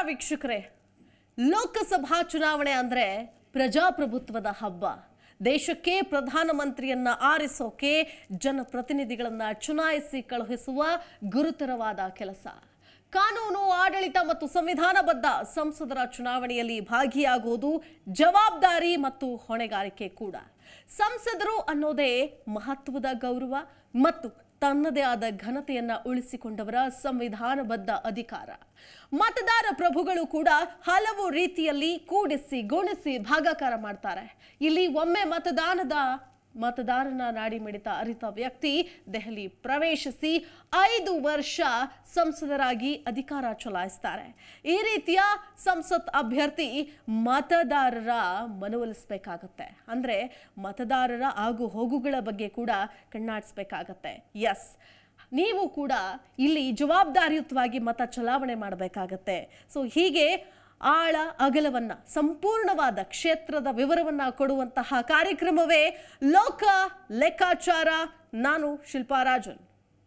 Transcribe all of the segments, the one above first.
ವೀಕ್ಷಕರೇ ಲೋಕಸಭಾ ಚುನಾವಣೆ ಅಂದ್ರೆ ಪ್ರಜಾಪ್ರಭುತ್ವದ ಹಬ್ಬ ದೇಶಕ್ಕೆ ಪ್ರಧಾನಮಂತ್ರಿಯನ್ನ ಆರಿಸೋಕೆ ಜನಪ್ರತಿನಿಧಿಗಳನ್ನ ಚುನಾಯಿಸಿ ಕಳುಹಿಸುವ ಗುರುತರವಾದ ಕೆಲಸ ಕಾನೂನು ಆಡಳಿತ ಮತ್ತು ಸಂವಿಧಾನಬದ್ಧ ಸಂಸದರ ಚುನಾವಣೆಯಲ್ಲಿ ಭಾಗಿಯಾಗುವುದು ಜವಾಬ್ದಾರಿ ಮತ್ತು ಹೊಣೆಗಾರಿಕೆ ಕೂಡ ಸಂಸದರು ಅನ್ನೋದೇ ಮಹತ್ವದ ಗೌರವ ಮತ್ತು ತನ್ನದೇ ಆದ ಘನತೆಯನ್ನ ಉಳಿಸಿಕೊಂಡವರ ಸಂವಿಧಾನಬದ್ಧ ಅಧಿಕಾರ ಮತದಾರ ಪ್ರಭುಗಳು ಕೂಡ ಹಲವು ರೀತಿಯಲ್ಲಿ ಕೂಡಿಸಿ ಗುಣಿಸಿ ಭಾಗಾಕಾರ ಮಾಡ್ತಾರೆ ಇಲ್ಲಿ ಒಮ್ಮೆ ಮತದಾನದ ಮತದಾರನ ನಾಡಿ ಮಿಡಿತ ಅರಿತ ವ್ಯಕ್ತಿ ದೆಹಲಿ ಪ್ರವೇಶಿಸಿ ಐದು ವರ್ಷ ಸಂಸದರಾಗಿ ಅಧಿಕಾರ ಚಲಾಯಿಸ್ತಾರೆ ಈ ರೀತಿಯ ಸಂಸತ್ ಅಭ್ಯರ್ಥಿ ಮತದಾರರ ಮನವೊಲಿಸಬೇಕಾಗತ್ತೆ ಅಂದ್ರೆ ಮತದಾರರ ಆಗು ಹೋಗುಗಳ ಬಗ್ಗೆ ಕೂಡ ಕಣ್ಣಾಡಿಸ್ಬೇಕಾಗತ್ತೆ ಎಸ್ ನೀವು ಕೂಡ ಇಲ್ಲಿ ಜವಾಬ್ದಾರಿಯುತವಾಗಿ ಮತ ಚಲಾವಣೆ ಮಾಡಬೇಕಾಗತ್ತೆ ಸೊ ಹೀಗೆ ಆಳ ಅಗಲವನ್ನ ಸಂಪೂರ್ಣವಾದ ಕ್ಷೇತ್ರದ ವಿವರವನ್ನ ಕೊಡುವಂತಹ ಕಾರ್ಯಕ್ರಮವೇ ಲೋಕ ಲೆಕ್ಕಾಚಾರ ನಾನು ಶಿಲ್ಪಾ ರಾಜನ್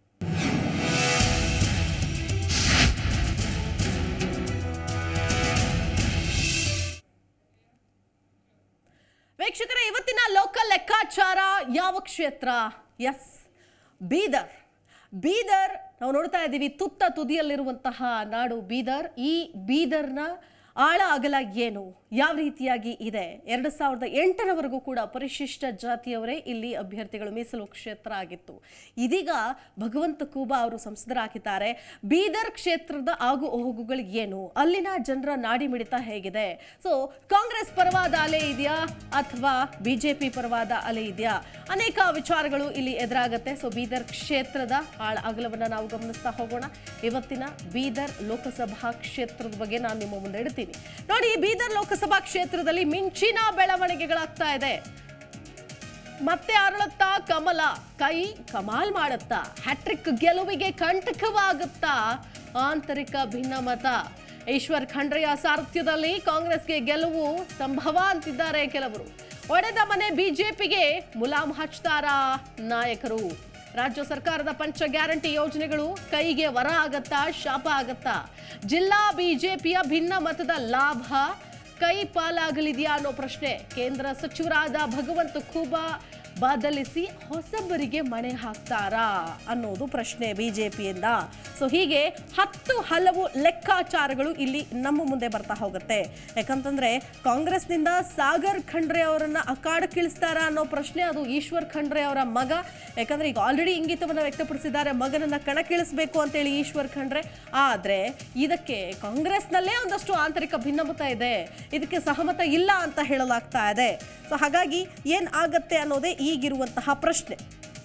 ವೀಕ್ಷಕರ ಇವತ್ತಿನ ಲೋಕಲ್ ಲೆಕ್ಕಾಚಾರ ಯಾವ ಕ್ಷೇತ್ರ ಎಸ್ ಬೀದರ್ ಬೀದರ್ ನಾವು ನೋಡ್ತಾ ಇದ್ದೀವಿ ತುತ್ತ ತುದಿಯಲ್ಲಿರುವಂತಹ ನಾಡು ಬೀದರ್ ಈ ಬೀದರ್ನ ಆಳ ಅಗಲ ಏನು ಯಾವ ರೀತಿಯಾಗಿ ಇದೆ ಎರಡು ಸಾವಿರದ ಎಂಟರವರೆಗೂ ಕೂಡ ಪರಿಶಿಷ್ಟ ಜಾತಿಯವರೇ ಇಲ್ಲಿ ಅಭ್ಯರ್ಥಿಗಳು ಮೀಸಲು ಕ್ಷೇತ್ರ ಆಗಿತ್ತು ಇದೀಗ ಭಗವಂತ ಕೂಬಾ ಅವರು ಸಂಸದರಾಗಿದ್ದಾರೆ ಬೀದರ್ ಕ್ಷೇತ್ರದ ಆಗು ಹೋಗುಗಳು ಏನು ಅಲ್ಲಿನ ಜನರ ನಾಡಿ ಮಿಡಿತ ಹೇಗಿದೆ ಸೊ ಕಾಂಗ್ರೆಸ್ ಪರವಾದ ಅಲೆ ಇದೆಯಾ ಅಥವಾ ಬಿಜೆಪಿ ಪರವಾದ ಅಲೆ ಇದೆಯಾ ಅನೇಕ ವಿಚಾರಗಳು ಇಲ್ಲಿ ಎದುರಾಗತ್ತೆ ಸೊ ಬೀದರ್ ಕ್ಷೇತ್ರದ ಆಳ ಅಗಲವನ್ನ ನಾವು ಗಮನಿಸ್ತಾ ಹೋಗೋಣ ಇವತ್ತಿನ ಬೀದರ್ ಲೋಕಸಭಾ ಕ್ಷೇತ್ರದ ಬಗ್ಗೆ ನಾನು ನಿಮ್ಮ ಮುಂದೆ ಇಡ್ತೀನಿ ನೋಡಿ ಬೀದರ್ ಲೋಕಸಭಾ ಕ್ಷೇತ್ರದಲ್ಲಿ ಮಿಂಚಿನ ಬೆಳವಣಿಗೆಗಳಾಗ್ತಾ ಇದೆ ಮತ್ತೆ ಅರಳುತ್ತಾ ಕಮಲ ಕೈ ಕಮಾಲ್ ಮಾಡುತ್ತಾ ಹ್ಯಾಟ್ರಿಕ್ ಗೆಲುವಿಗೆ ಕಂಟಕವಾಗುತ್ತಾ ಆಂತರಿಕ ಭಿನ್ನಮತ ಈಶ್ವರ್ ಖಂಡ್ರೆಯ ಸಾರಥ್ಯದಲ್ಲಿ ಕಾಂಗ್ರೆಸ್ಗೆ ಗೆಲುವು ಸಂಭವ ಅಂತಿದ್ದಾರೆ ಕೆಲವರು ಒಡೆದ ಮನೆ ಬಿಜೆಪಿಗೆ ಮುಲಾಮ್ ಹಚ್ತಾರಾ ನಾಯಕರು ರಾಜ್ಯ ಸರ್ಕಾರದ ಪಂಚ ಗ್ಯಾರಂಟಿ ಯೋಜನೆಗಳು ಕೈಗೆ ವರ ಆಗತ್ತಾ ಶಾಪ ಆಗತ್ತಾ ಜಿಲ್ಲಾ ಬಿಜೆಪಿಯ ಭಿನ್ನ ಮತದ ಲಾಭ ಕೈ ಪಾಲಾಗಲಿದೆಯಾ ಅನ್ನೋ ಪ್ರಶ್ನೆ ಕೇಂದ್ರ ಸಚಿವರಾದ ಭಗವಂತ ಖೂಬಾ ಬದಲಿಸಿ ಹೊಸಬರಿಗೆ ಮಣೆ ಹಾಕ್ತಾರಾ ಅನ್ನೋದು ಪ್ರಶ್ನೆ ಬಿಜೆಪಿಯಿಂದ ಸೊ ಹೀಗೆ ಹತ್ತು ಹಲವು ಲೆಕ್ಕಾಚಾರಗಳು ಇಲ್ಲಿ ನಮ್ಮ ಮುಂದೆ ಬರ್ತಾ ಹೋಗುತ್ತೆ ಯಾಕಂತಂದ್ರೆ ಕಾಂಗ್ರೆಸ್ನಿಂದ ಸಾಗರ್ ಖಂಡ್ರೆ ಅವರನ್ನ ಅಖಾಡಕ್ಕಿಳಿಸ್ತಾರಾ ಅನ್ನೋ ಪ್ರಶ್ನೆ ಅದು ಈಶ್ವರ್ ಖಂಡ್ರೆ ಅವರ ಮಗ ಯಾಕಂದ್ರೆ ಈಗ ಆಲ್ರೆಡಿ ಇಂಗಿತವನ್ನ ವ್ಯಕ್ತಪಡಿಸಿದ್ದಾರೆ ಮಗನನ್ನ ಕಣಕ್ಕಿಳಿಸ್ಬೇಕು ಅಂತೇಳಿ ಈಶ್ವರ್ ಖಂಡ್ರೆ ಆದ್ರೆ ಇದಕ್ಕೆ ಕಾಂಗ್ರೆಸ್ನಲ್ಲೇ ಒಂದಷ್ಟು ಆಂತರಿಕ ಭಿನ್ನಮತ ಇದೆ ಇದಕ್ಕೆ ಸಹಮತ ಇಲ್ಲ ಅಂತ ಹೇಳಲಾಗ್ತಾ ಇದೆ ಸೊ ಹಾಗಾಗಿ ಏನ್ ಆಗತ್ತೆ ಅನ್ನೋದೇ ಈಗಿರುವಂತಹ ಪ್ರಶ್ನೆ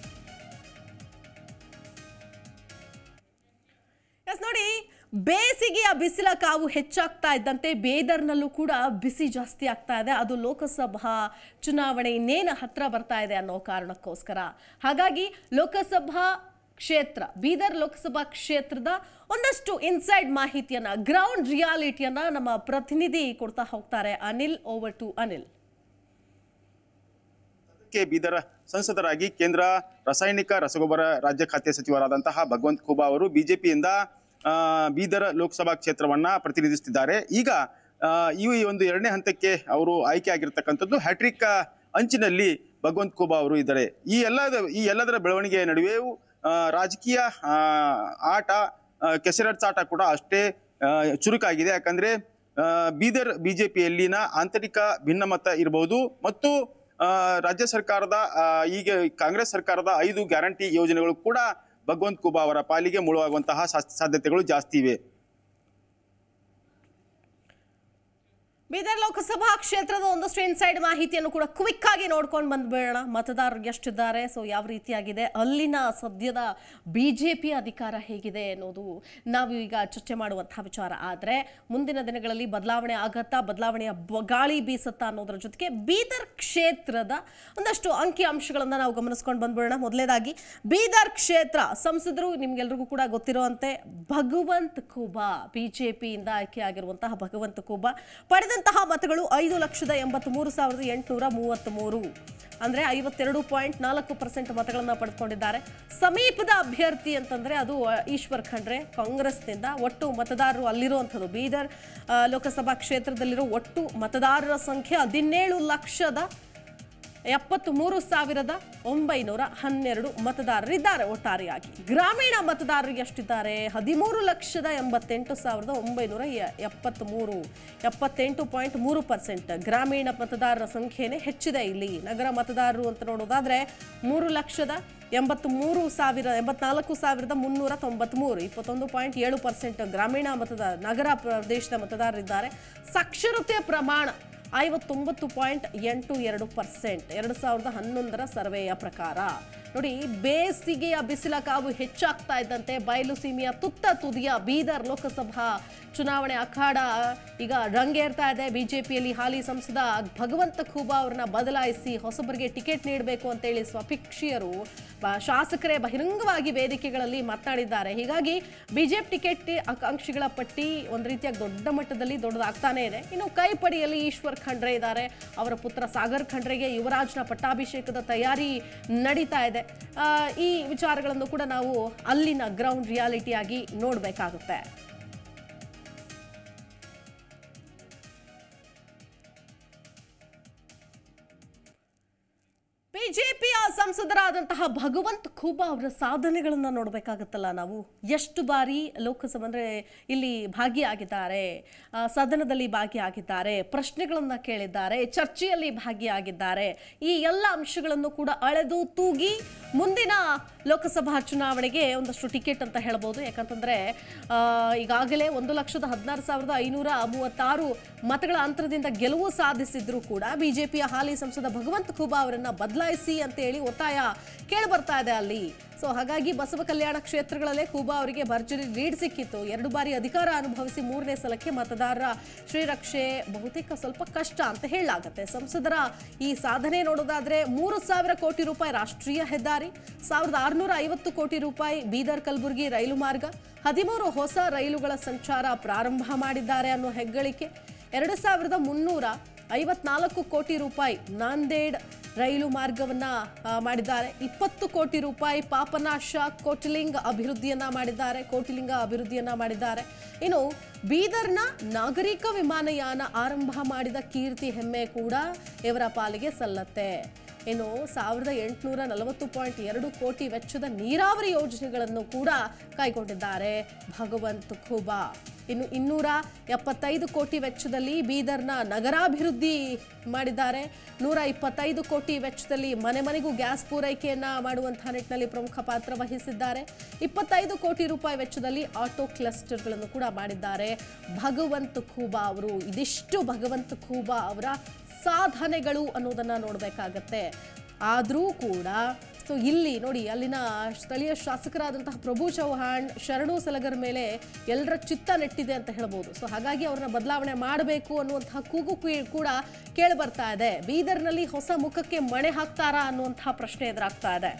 ಎಸ್ ನೋಡಿ ಬೇಸಿಗೆಯ ಬಿಸಿಲ ಕಾವು ಹೆಚ್ಚಾಗ್ತಾ ಇದ್ದಂತೆ ಬೇದರ್ನಲ್ಲೂ ಕೂಡ ಬಿಸಿ ಜಾಸ್ತಿ ಆಗ್ತಾ ಇದೆ ಅದು ಲೋಕಸಭಾ ಚುನಾವಣೆ ಇನ್ನೇನು ಹತ್ರ ಬರ್ತಾ ಇದೆ ಅನ್ನೋ ಕಾರಣಕ್ಕೋಸ್ಕರ ಹಾಗಾಗಿ ಲೋಕಸಭಾ ಕ್ಷೇತ್ರ ಬೀದರ್ ಲೋಕಸಭಾ ಕ್ಷೇತ್ರದ ಒಂದಷ್ಟು ಇನ್ಸೈಡ್ ಮಾಹಿತಿಯನ್ನ ಗ್ರೌಂಡ್ ರಿಯಾಲಿಟಿಯನ್ನ ನಮ್ಮ ಪ್ರತಿನಿಧಿ ಕೊಡ್ತಾ ಹೋಗ್ತಾರೆ Anil over to Anil K Bidar ಸಂಸದರಾಗಿ ಕೇಂದ್ರ ರಾಸಾಯನಿಕ ರಸಗೊಬ್ಬರ ರಾಜ್ಯ ಖಾತೆ ಸಚಿವರಾದಂತಹ ಭಗವಂತ್ ಖೂಬಾ ಅವರು ಬಿಜೆಪಿಯಿಂದ ಬೀದರ್ ಲೋಕಸಭಾ ಕ್ಷೇತ್ರವನ್ನ ಪ್ರತಿನಿಧಿಸುತ್ತಿದ್ದಾರೆ ಈಗ ಆ, ಈ ಒಂದು ಎರಡನೇ ಹಂತಕ್ಕೆ ಅವರು ಆಯ್ಕೆ ಆಗಿರ್ತಕ್ಕಂಥದ್ದು ಹ್ಯಾಟ್ರಿಕ್ ಅಂಚಿನಲ್ಲಿ ಭಗವಂತ್ ಖೂಬಾ ಅವರು ಇದ್ದಾರೆ ಈ ಎಲ್ಲದ ಈ ಎಲ್ಲದರ ಬೆಳವಣಿಗೆಯ ನಡುವೆಯೂ ಆ, ರಾಜಕೀಯ ಆ, ಆಟ ಆ, ಕೆಸರಟ್ಸಾಟ ಕೂಡ ಅಷ್ಟೇ ಆ, ಚುರುಕಾಗಿದೆ ಯಾಕಂದ್ರೆ ಆ, ಬೀದರ್ ಬಿಜೆಪಿಯಲ್ಲಿನ ಆಂತರಿಕ ಭಿನ್ನಮತ ಇರಬಹುದು ಮತ್ತು ಆ, ರಾಜ್ಯ ಸರ್ಕಾರದ ಆ, ಈಗ ಕಾಂಗ್ರೆಸ್ ಸರ್ಕಾರದ ಐದು ಗ್ಯಾರಂಟಿ ಯೋಜನೆಗಳು ಕೂಡ ಭಗವಂತ್ ಖೂಬಾ ಅವರ ಪಾಲಿಗೆ ಮುಳುವಾಗುವಂತಹ ಸಾ- ಸಾಧ್ಯತೆಗಳು ಜಾಸ್ತಿ ಇವೆ ಬೀದರ್ ಲೋಕಸಭಾ ಕ್ಷೇತ್ರದ ಒಂದಷ್ಟು ಇನ್ಸೈಡ್ ಮಾಹಿತಿಯನ್ನು ಕೂಡ ಕ್ವಿಕ್ ಆಗಿ ನೋಡ್ಕೊಂಡು ಬಂದ್ಬೇಡ ಮತದಾರರು ಎಷ್ಟಿದ್ದಾರೆ ಸೊ ಯಾವ ರೀತಿಯಾಗಿದೆ ಅಲ್ಲಿನ ಸದ್ಯದ ಬಿಜೆಪಿ ಅಧಿಕಾರ ಹೇಗಿದೆ ಅನ್ನೋದು ನಾವು ಈಗ ಚರ್ಚೆ ಮಾಡುವಂತಹ ವಿಚಾರ ಆದರೆ ಮುಂದಿನ ದಿನಗಳಲ್ಲಿ ಬದಲಾವಣೆ ಆಗತ್ತಾ ಬದಲಾವಣೆಯ ಬ- ಗಾಳಿ ಬೀಸತ್ತಾ ಅನ್ನೋದ್ರ ಜೊತೆಗೆ ಬೀದರ್ ಕ್ಷೇತ್ರದ ಒಂದಷ್ಟು ಅಂಕಿ ಅಂಶಗಳನ್ನು ನಾವು ಗಮನಿಸ್ಕೊಂಡು ಬಂದ್ಬಿಡೋಣ ಮೊದಲನೇದಾಗಿ ಬೀದರ್ ಕ್ಷೇತ್ರ ಸಂಸದರು ನಿಮ್ಗೆಲ್ರಿಗೂ ಕೂಡ ಗೊತ್ತಿರುವಂತೆ ಭಗವಂತ್ ಖೂಬಾ ಬಿಜೆಪಿಯಿಂದ ಆಯ್ಕೆಯಾಗಿರುವಂತಹ ಭಗವಂತ ಖೂಬಾ ಪಡೆದಂತಹ ಬಂದಂತಹ ಮತಗಳು ಐದು ಲಕ್ಷದ ಎಂಬತ್ಮೂರು ಸಾವಿರದ ಎಂಟುನೂರ ಮೂವತ್ತ್ಮೂರು ಅಂದರೆ ಐವತ್ತೆರಡು ಪಾಯಿಂಟ್ ನಾಲ್ಕು ಪರ್ಸೆಂಟ್ ಮತಗಳನ್ನು ಪಡೆದುಕೊಂಡಿದ್ದಾರೆ ಸಮೀಪದ ಅಭ್ಯರ್ಥಿ ಅಂತಂದರೆ ಅದು ಆ, ಈಶ್ವರ್ ಖಂಡ್ರೆ ಕಾಂಗ್ರೆಸ್ನಿಂದ ಒಟ್ಟು ಮತದಾರರು ಅಲ್ಲಿರುವಂಥದ್ದು ಬೀದರ್ ಆ, ಲೋಕಸಭಾ ಕ್ಷೇತ್ರದಲ್ಲಿರೋ ಒಟ್ಟು ಮತದಾರರ ಸಂಖ್ಯೆ ಹದಿನೇಳು ಲಕ್ಷದ ಎಪ್ಪತ್ತ್ಮೂರು ಸಾವಿರದ ಒಂಬೈನೂರ ಹನ್ನೆರಡು ಮತದಾರರಿದ್ದಾರೆ ಒಟ್ಟಾರೆಯಾಗಿ ಗ್ರಾಮೀಣ ಮತದಾರರು ಎಷ್ಟಿದ್ದಾರೆ ಹದಿಮೂರು ಲಕ್ಷದ ಎಂಬತ್ತೆಂಟು ಸಾವಿರದ ಒಂಬೈನೂರ ಎ- ಎಪ್ಪತ್ತ್ಮೂರು ಎಪ್ಪತ್ತೆಂಟು ಪಾಯಿಂಟ್ ಮೂರು ಪರ್ಸೆಂಟ್ ಗ್ರಾಮೀಣ ಮತದಾರರ ಸಂಖ್ಯೆನೇ ಹೆಚ್ಚಿದೆ ಇಲ್ಲಿ ನಗರ ಮತದಾರರು ಅಂತ ನೋಡೋದಾದ್ರೆ ಮೂರು ಲಕ್ಷದ ಎಂಬತ್ತ್ಮೂರು ಸಾವಿರ ಎಂಬತ್ನಾಲ್ಕು ಸಾವಿರದ ಮುನ್ನೂರ ತೊಂಬತ್ತ್ಮೂರು ಇಪ್ಪತ್ತೊಂದು ಪಾಯಿಂಟ್ ಏಳು ಪರ್ಸೆಂಟ್ ಗ್ರಾಮೀಣ ಮತದಾರ ನಗರ ಪ್ರದೇಶದ ಮತದಾರರಿದ್ದಾರೆ ಸಾಕ್ಷರತೆ ಪ್ರಮಾಣ ಐವತ್ತೊಂಬತ್ತು ಪಾಯಿಂಟ್ ಎಂಟು ಎರಡು ಪರ್ಸೆಂಟ್ ಎರಡು ಸಾವಿರದ ಹನ್ನೊಂದರ ಸರ್ವೆಯ ಪ್ರಕಾರ ನೋಡಿ ಬೇಸಿಗೆಯ ಬಿಸಿಲ ಕಾವು ಹೆಚ್ಚಾಗ್ತಾ ಇದ್ದಂತೆ ಬಯಲು ಸೀಮೆಯ ತುತ್ತ ತುದಿಯ ಬೀದರ್ ಲೋಕಸಭಾ ಚುನಾವಣೆ ಅಖಾಡ ಈಗ ರಂಗೇರ್ತಾ ಇದೆ ಬಿಜೆಪಿಯಲ್ಲಿ ಹಾಲಿ ಸಂಸದ ಭಗವಂತ ಖೂಬಾ ಅವ್ರನ್ನ ಬದಲಾಯಿಸಿ ಹೊಸಬರಿಗೆ ಟಿಕೆಟ್ ನೀಡಬೇಕು ಅಂತೇಳಿ ಸ್ವಪಿಕ್ಷಿಯರು ಬ- ಶಾಸಕರೇ ಬಹಿರಂಗವಾಗಿ ವೇದಿಕೆಗಳಲ್ಲಿ ಮಾತನಾಡಿದ್ದಾರೆ ಹೀಗಾಗಿ ಬಿಜೆಪಿ ಟಿಕೆಟ್ ಆಕಾಂಕ್ಷಿಗಳ ಪಟ್ಟಿ ಒಂದು ರೀತಿಯಾಗಿ ದೊಡ್ಡ ಮಟ್ಟದಲ್ಲಿ ದೊಡ್ಡದಾಗ್ತಾನೆ ಇದೆ ಇನ್ನು ಕೈಪಡಿಯಲ್ಲಿ ಈಶ್ವರ್ ಖಂಡ್ರೆ ಇದ್ದಾರೆ ಅವರ ಪುತ್ರ ಸಾಗರ್ ಖಂಡ್ರೆಗೆ ಯುವರಾಜ್ನ ಪಟ್ಟಾಭಿಷೇಕದ ತಯಾರಿ ನಡೀತಾ ಇದೆ ಆ, ಈ ವಿಚಾರಗಳನ್ನು ಕೂಡ ನಾವು ಅಲ್ಲಿನ ಗ್ರೌಂಡ್ ರಿಯಾಲಿಟಿಯಾಗಿ ನೋಡಬೇಕಾಗುತ್ತೆ ಬಿಜೆಪಿಯ ಸಂಸದರಾದಂತಹ ಭಗವಂತ್ ಖೂಬಾ ಅವರ ಸಾಧನೆಗಳನ್ನ ನೋಡಬೇಕಾಗುತ್ತಲ್ಲ ನಾವು ಎಷ್ಟು ಬಾರಿ ಲೋಕಸಭೆ ಅಂದ್ರೆ ಇಲ್ಲಿ ಭಾಗಿಯಾಗಿದ್ದಾರೆ ಆ, ಸದನದಲ್ಲಿ ಭಾಗಿಯಾಗಿದ್ದಾರೆ ಪ್ರಶ್ನೆಗಳನ್ನ ಕೇಳಿದ್ದಾರೆ ಚರ್ಚೆಯಲ್ಲಿ ಭಾಗಿಯಾಗಿದ್ದಾರೆ ಈ ಎಲ್ಲ ಅಂಶಗಳನ್ನು ಕೂಡ ಅಳೆದು ತೂಗಿ ಮುಂದಿನ ಲೋಕಸಭಾ ಚುನಾವಣೆಗೆ ಒಂದಷ್ಟು ಟಿಕೆಟ್ ಅಂತ ಹೇಳ್ಬೋದು ಯಾಕಂತಂದ್ರೆ ಆ, ಈಗಾಗಲೇ ಒಂದು ಲಕ್ಷದ ಹದಿನಾರು ಸಾವಿರದ ಐನೂರ ಮೂವತ್ತಾರು ಮತಗಳ ಅಂತರದಿಂದ ಗೆಲುವು ಸಾಧಿಸಿದ್ರು ಕೂಡ ಬಿಜೆಪಿಯ ಹಾಲಿ ಸಂಸದ ಭಗವಂತ ಖೂಬಾ ಅವರನ್ನ ಬದಲಾಯಿಸಿ ಅಂತ ಹೇಳಿ ಒತ್ತಾಯ ಕೇಳಿ ಬರ್ತಾ ಇದೆ ಅಲ್ಲಿ ಸೊ ಹಾಗಾಗಿ ಬಸವ ಕಲ್ಯಾಣ ಕ್ಷೇತ್ರಗಳಲ್ಲೇ ಖೂಬಾ ಅವರಿಗೆ ಭರ್ಜರಿ ಲೀಡ್ ಸಿಕ್ಕಿತ್ತು ಎರಡು ಬಾರಿ ಅಧಿಕಾರ ಅನುಭವಿಸಿ ಮೂರನೇ ಸಲಕ್ಕೆ ಮತದಾರರ ಶ್ರೀರಕ್ಷೆ ಬಹುತೇಕ ಸ್ವಲ್ಪ ಕಷ್ಟ ಅಂತ ಹೇಳಲಾಗತ್ತೆ ಸಂಸದರ ಈ ಸಾಧನೆ ನೋಡೋದಾದ್ರೆ ಮೂರು ಸಾವಿರ ಕೋಟಿ ರೂಪಾಯಿ ರಾಷ್ಟ್ರೀಯ ಹೆದ್ದಾರಿ ಸಾವಿರದ ಆರುನೂರ ಐವತ್ತು ಕೋಟಿ ರೂಪಾಯಿ ಬೀದರ್ ಕಲಬುರಗಿ ರೈಲು ಮಾರ್ಗ ಹದಿಮೂರು ಹೊಸ ರೈಲುಗಳ ಸಂಚಾರ ಪ್ರಾರಂಭ ಮಾಡಿದ್ದಾರೆ ಅನ್ನೋ ಹೆಗ್ಗಳಿಕೆ ಎರಡು ಸಾವಿರದ ಮುನ್ನೂರ ಐವತ್ನಾಲ್ಕು ಕೋಟಿ ರೂಪಾಯಿ ನಾಂದೇಡ್ ರೈಲು ಮಾರ್ಗವನ್ನ ಆ, ಮಾಡಿದ್ದಾರೆ ಇಪ್ಪತ್ತು ಕೋಟಿ ರೂಪಾಯಿ ಪಾಪನಾಶ ಕೋಟಿಲಿಂಗ ಅಭಿವೃದ್ಧಿಯನ್ನ ಮಾಡಿದ್ದಾರೆ ಕೋಟಿಲಿಂಗ ಅಭಿವೃದ್ಧಿಯನ್ನ ಮಾಡಿದ್ದಾರೆ ಇನ್ನು ಬೀದರ್ನ ನಾಗರಿಕ ವಿಮಾನಯಾನ ಆರಂಭ ಮಾಡಿದ ಕೀರ್ತಿ ಹೆಮ್ಮೆ ಕೂಡ ಇವರ ಪಾಲಿಗೆ ಸಲ್ಲತ್ತೆ ಇನ್ನು ಸಾವಿರದ ಎಂಟುನೂರ ನಲವತ್ತು ಪಾಯಿಂಟ್ ಎರಡು ಕೋಟಿ ವೆಚ್ಚದ ನೀರಾವರಿ ಯೋಜನೆಗಳನ್ನು ಕೂಡ ಕೈಗೊಂಡಿದ್ದಾರೆ ಭಗವಂತ್ ಖೂಬಾ ಇನ್ನು ಇನ್ನೂರ ಎಪ್ಪತ್ತೈದು ಕೋಟಿ ವೆಚ್ಚದಲ್ಲಿ ಬೀದರ್ನ ನಗರಾಭಿವೃದ್ಧಿ ಮಾಡಿದ್ದಾರೆ ನೂರ ಇಪ್ಪತ್ತೈದು ಕೋಟಿ ವೆಚ್ಚದಲ್ಲಿ ಮನೆ ಮನೆಗೂ ಗ್ಯಾಸ್ ಪೂರೈಕೆಯನ್ನ ಮಾಡುವಂತಹ ನಿಟ್ಟಿನಲ್ಲಿ ಪ್ರಮುಖ ಪಾತ್ರ ವಹಿಸಿದ್ದಾರೆ ಇಪ್ಪತ್ತೈದು ಕೋಟಿ ರೂಪಾಯಿ ವೆಚ್ಚದಲ್ಲಿ ಆಟೋ ಕ್ಲಸ್ಟರ್ಗಳನ್ನು ಕೂಡ ಮಾಡಿದ್ದಾರೆ ಭಗವಂತ್ ಖೂಬಾ ಅವರು ಇದಿಷ್ಟು ಭಗವಂತ್ ಖೂಬಾ ಅವರ ಸಾಧನೆಗಳು ಅನ್ನೋದನ್ನ ನೋಡಬೇಕಾಗತ್ತೆ ಆದರೂ ಕೂಡ ಸೊ ಇಲ್ಲಿ ನೋಡಿ ಅಲ್ಲಿನ ಸ್ಥಳೀಯ ಶಾಸಕರಾದಂತಹ ಪ್ರಭು ಚೌಹಾಣ್ ಶರಣು ಸಲಗರ್ ಮೇಲೆ ಎಲ್ಲರ ಚಿತ್ತ ನೆಟ್ಟಿದೆ ಅಂತ ಹೇಳ್ಬೋದು ಸೊ ಹಾಗಾಗಿ ಅವ್ರನ್ನ ಬದಲಾವಣೆ ಮಾಡಬೇಕು ಅನ್ನುವಂತಹ ಕೂಗು ಕೂ- ಕೂಡ ಕೇಳಿ ಬರ್ತಾ ಇದೆ ಬೀದರ್ನಲ್ಲಿ ಹೊಸ ಮುಖಕ್ಕೆ ಮಣೆ ಹಾಕ್ತಾರಾ ಅನ್ನುವಂತಹ ಪ್ರಶ್ನೆ ಎದುರಾಗ್ತಾ ಇದೆ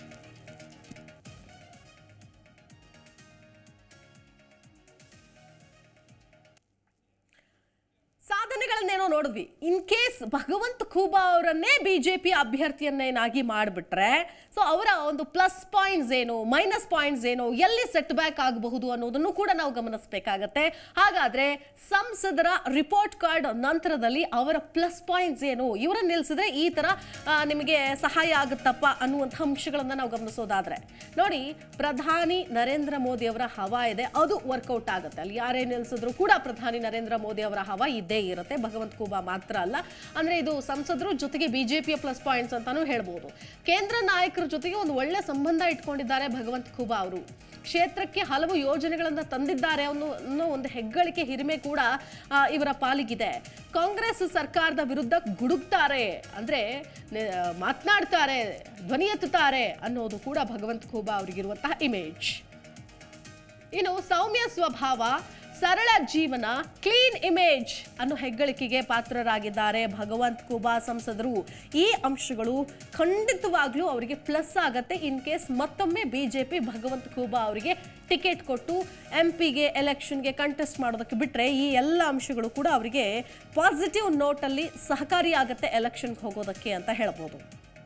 ಸಾಧನೆಗಳನ್ನೇನೋ ನೋಡಿದ್ವಿ ಇನ್ ಕೇಸ್ ಭಗವಂತ್ ಖೂಬಾ ಅವರನ್ನೇ ಬಿಜೆಪಿ ಅಭ್ಯರ್ಥಿಯನ್ನೇನಾಗಿ ಮಾಡಿಬಿಟ್ರೆ ಸೊ ಅವರ ಒಂದು ಪ್ಲಸ್ ಪಾಯಿಂಟ್ಸ್ ಏನು ಮೈನಸ್ ಪಾಯಿಂಟ್ಸ್ ಏನು ಎಲ್ಲಿ ಸೆಟ್ ಬ್ಯಾಕ್ ಆಗಬಹುದು ಅನ್ನೋದನ್ನು ಕೂಡ ನಾವು ಗಮನಿಸಬೇಕಾಗತ್ತೆ ಹಾಗಾದ್ರೆ ಸಂಸದರ ರಿಪೋರ್ಟ್ ಕಾರ್ಡ್ ನಂತರದಲ್ಲಿ ಅವರ ಪ್ಲಸ್ ಪಾಯಿಂಟ್ಸ್ ಏನು ಇವರನ್ನ ನಿಲ್ಸಿದ್ರೆ ಈ ತರ ಆ, ನಿಮಗೆ ಸಹಾಯ ಆಗುತ್ತಪ್ಪ ಅನ್ನುವಂಥ ಅಂಶಗಳನ್ನ ನಾವು ಗಮನಿಸೋದಾದ್ರೆ ನೋಡಿ ಪ್ರಧಾನಿ ನರೇಂದ್ರ ಮೋದಿ ಅವರ ಹವಾ ಇದೆ ಅದು ವರ್ಕೌಟ್ ಆಗುತ್ತೆ ಅಲ್ಲಿ ಯಾರೇ ನಿಲ್ಸಿದ್ರು ಕೂಡ ಪ್ರಧಾನಿ ನರೇಂದ್ರ ಮೋದಿ ಅವರ ಹವಾ ಇದ್ದೇ ಇರುತ್ತೆ ಭಗವಂತ್ ಖೂಬಾ ಮಾತ್ರ ಅಲ್ಲ ಅಂದ್ರೆ ಇದು ಸಂಸದರು ಜೊತೆಗೆ ಬಿಜೆಪಿಯ ಪ್ಲಸ್ ಪಾಯಿಂಟ್ಸ್ ಅಂತಾನೂ ಹೇಳ್ಬೋದು ಕೇಂದ್ರ ನಾಯಕರ ಜೊತೆಗೆ ಒಂದು ಒಳ್ಳೆ ಸಂಬಂಧ ಇಟ್ಕೊಂಡಿದ್ದಾರೆ ಭಗವಂತ್ ಖೂಬಾ ಅವರು ಕ್ಷೇತ್ರಕ್ಕೆ ಹಲವು ಯೋಜನೆಗಳನ್ನ ತಂದಿದ್ದಾರೆ ಅನ್ನೋ ಅನ್ನೋ ಒಂದು ಹೆಗ್ಗಳಿಕೆ ಹಿರಿಮೆ ಕೂಡ ಆ, ಇವರ ಪಾಲಿಗಿದೆ ಕಾಂಗ್ರೆಸ್ ಸರ್ಕಾರದ ವಿರುದ್ಧ ಗುಡುಗ್ತಾರೆ ಅಂದ್ರೆ ನೆ- ಮಾತನಾಡ್ತಾರೆ ಧ್ವನಿ ಎತ್ತುತ್ತಾರೆ ಅನ್ನೋದು ಕೂಡ ಭಗವಂತ್ ಖೂಬಾ ಅವರಿಗಿರುವಂತಹ ಇಮೇಜ್ ಇನ್ನು ಸೌಮ್ಯ ಸ್ವಭಾವ ಸರಳ ಜೀವನ ಕ್ಲೀನ್ ಇಮೇಜ್ ಅನ್ನೋ ಹೆಗ್ಗಳಿಕೆಗೆ ಪಾತ್ರರಾಗಿದ್ದಾರೆ ಭಗವಂತ್ ಖೂಬಾ ಸಂಸದರು ಈ ಅಂಶಗಳು ಖಂಡಿತವಾಗ್ಲೂ ಅವರಿಗೆ ಪ್ಲಸ್ ಆಗತ್ತೆ ಇನ್ ಕೇಸ್ ಮತ್ತೊಮ್ಮೆ ಬಿಜೆಪಿ ಭಗವಂತ್ ಖೂಬಾ ಅವರಿಗೆ ಟಿಕೆಟ್ ಕೊಟ್ಟು ಎಂ ಪಿಗೆ ಎಲೆಕ್ಷನ್ಗೆ ಕಂಟೆಸ್ಟ್ ಮಾಡೋದಕ್ಕೆ ಬಿಟ್ಟರೆ ಈ ಎಲ್ಲ ಅಂಶಗಳು ಕೂಡ ಅವರಿಗೆ ಪಾಸಿಟಿವ್ ನೋಟಲ್ಲಿ ಸಹಕಾರಿಯಾಗತ್ತೆ ಎಲೆಕ್ಷನ್ಗೆ ಹೋಗೋದಕ್ಕೆ ಅಂತ ಹೇಳ್ಬೋದು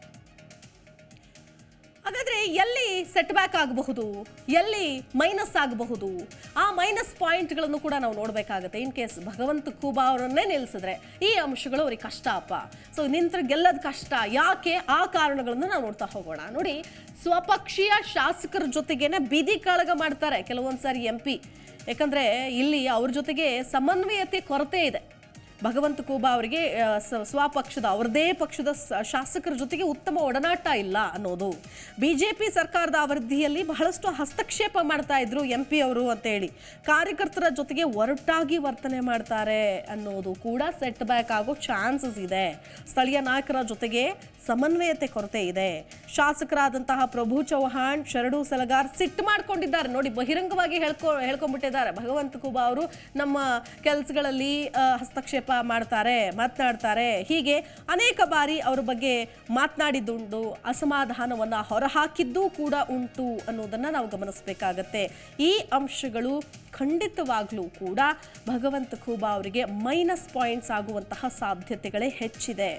ಹಾಗಾದ್ರೆ ಎಲ್ಲಿ ಸೆಟ್ ಬ್ಯಾಕ್ ಆಗಬಹುದು ಎಲ್ಲಿ ಮೈನಸ್ ಆಗಬಹುದು ಆ ಮೈನಸ್ ಪಾಯಿಂಟ್ಗಳನ್ನು ಕೂಡ ನಾವು ನೋಡಬೇಕಾಗತ್ತೆ ಇನ್ ಕೇಸ್ ಭಗವಂತ ಖೂಬಾ ಅವರನ್ನೇ ನಿಲ್ಲಿಸಿದ್ರೆ ಈ ಅಂಶಗಳು ಅವ್ರಿಗೆ ಕಷ್ಟ ಅಪ್ಪ ಸೊ ನಿಂತ್ರ ಗೆಲ್ಲದ ಕಷ್ಟ ಯಾಕೆ ಆ ಕಾರಣಗಳನ್ನು ನಾವು ನೋಡ್ತಾ ಹೋಗೋಣ ನೋಡಿ ಸ್ವಪಕ್ಷೀಯ ಶಾಸಕರ ಜೊತೆಗೇನೆ ಬೀದಿ ಕಾಳಗ ಮಾಡ್ತಾರೆ ಕೆಲವೊಂದ್ಸಾರಿ ಎಂ ಪಿ ಯಾಕಂದ್ರೆ ಇಲ್ಲಿ ಅವ್ರ ಜೊತೆಗೆ ಸಮನ್ವಯತೆ ಕೊರತೆ ಇದೆ ಭಗವಂತ ಖೂಬಾ ಅವರಿಗೆ ಆ, ಸ- ಸ್ವಪಕ್ಷದ ಅವರದೇ ಪಕ್ಷದ ಸ- ಶಾಸಕರ ಜೊತೆಗೆ ಉತ್ತಮ ಒಡನಾಟ ಇಲ್ಲ ಅನ್ನೋದು ಬಿಜೆಪಿ ಸರ್ಕಾರದ ಅವಧಿಯಲ್ಲಿ ಬಹಳಷ್ಟು ಹಸ್ತಕ್ಷೇಪ ಮಾಡ್ತಾ ಇದ್ರು ಎಂ ಪಿ ಅವರು ಅಂತೇಳಿ ಕಾರ್ಯಕರ್ತರ ಜೊತೆಗೆ ಒರಟಾಗಿ ವರ್ತನೆ ಮಾಡ್ತಾರೆ ಅನ್ನೋದು ಕೂಡ ಸೆಟ್ ಬ್ಯಾಕ್ ಆಗೋ ಚಾನ್ಸಸ್ ಇದೆ ಸ್ಥಳೀಯ ನಾಯಕರ ಜೊತೆಗೆ ಸಮನ್ವಯತೆ ಕೊರತೆ ಇದೆ ಶಾಸಕರಾದಂತಹ ಪ್ರಭು ಚೌಹಾಣ್ ಶರಡು ಸಲಗಾರ್ ಸಿಟ್ಟು ಮಾಡ್ಕೊಂಡಿದ್ದಾರೆ ನೋಡಿ ಬಹಿರಂಗವಾಗಿ ಹೇಳ್ಕೊ ಹೇಳ್ಕೊಂಡ್ಬಿಟ್ಟಿದ್ದಾರೆ ಭಗವಂತ ಖೂಬಾ ಅವರು ನಮ್ಮ ಕೆಲಸಗಳಲ್ಲಿ ಹಸ್ತಕ್ಷೇಪ ಮಾಡ್ತಾರೆ ಮಾತನಾಡ್ತಾರೆ ಹೀಗೆ ಅನೇಕ ಬಾರಿ ಅವ್ರ ಬಗ್ಗೆ ಮಾತನಾಡಿದ್ದುಂಟು ಅಸಮಾಧಾನವನ್ನ ಹೊರಹಾಕಿದ್ದೂ ಕೂಡ ಉಂಟು ಅನ್ನೋದನ್ನ ನಾವು ಗಮನಿಸಬೇಕಾಗತ್ತೆ ಈ ಅಂಶಗಳು ಖಂಡಿತವಾಗ್ಲೂ ಕೂಡ ಭಗವಂತ ಖೂಬಾ ಅವರಿಗೆ ಮೈನಸ್ ಪಾಯಿಂಟ್ಸ್ ಆಗುವಂತಹ ಸಾಧ್ಯತೆಗಳೇ ಹೆಚ್ಚಿದೆ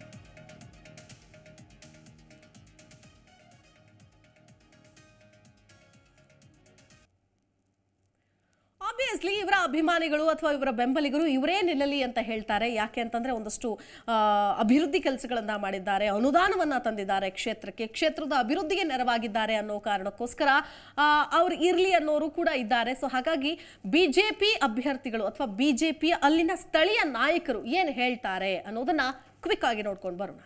ಆಬ್ವಿಯಸ್ಲಿ ಇವರ ಅಭಿಮಾನಿಗಳು ಅಥವಾ ಇವರ ಬೆಂಬಲಿಗರು ಇವರೇ ನಿಲ್ಲಲಿ ಅಂತ ಹೇಳ್ತಾರೆ ಯಾಕೆ ಅಂತಂದ್ರೆ ಒಂದಷ್ಟು ಆ, ಅಭಿವೃದ್ಧಿ ಕೆಲಸಗಳನ್ನ ಮಾಡಿದ್ದಾರೆ ಅನುದಾನವನ್ನ ತಂದಿದ್ದಾರೆ ಕ್ಷೇತ್ರಕ್ಕೆ ಕ್ಷೇತ್ರದ ಅಭಿವೃದ್ಧಿಗೆ ನೆರವಾಗಿದ್ದಾರೆ ಅನ್ನೋ ಕಾರಣಕ್ಕೋಸ್ಕರ ಆ, ಅವ್ರು ಇರ್ಲಿ ಅನ್ನೋರು ಕೂಡ ಇದ್ದಾರೆ ಸೊ ಹಾಗಾಗಿ ಬಿಜೆಪಿ ಅಭ್ಯರ್ಥಿಗಳು ಅಥವಾ ಬಿಜೆಪಿಯ ಅಲ್ಲಿನ ಸ್ಥಳೀಯ ನಾಯಕರು ಏನು ಹೇಳ್ತಾರೆ ಅನ್ನೋದನ್ನ ಕ್ವಿಕ್ ಆಗಿ ನೋಡ್ಕೊಂಡು ಬರೋಣ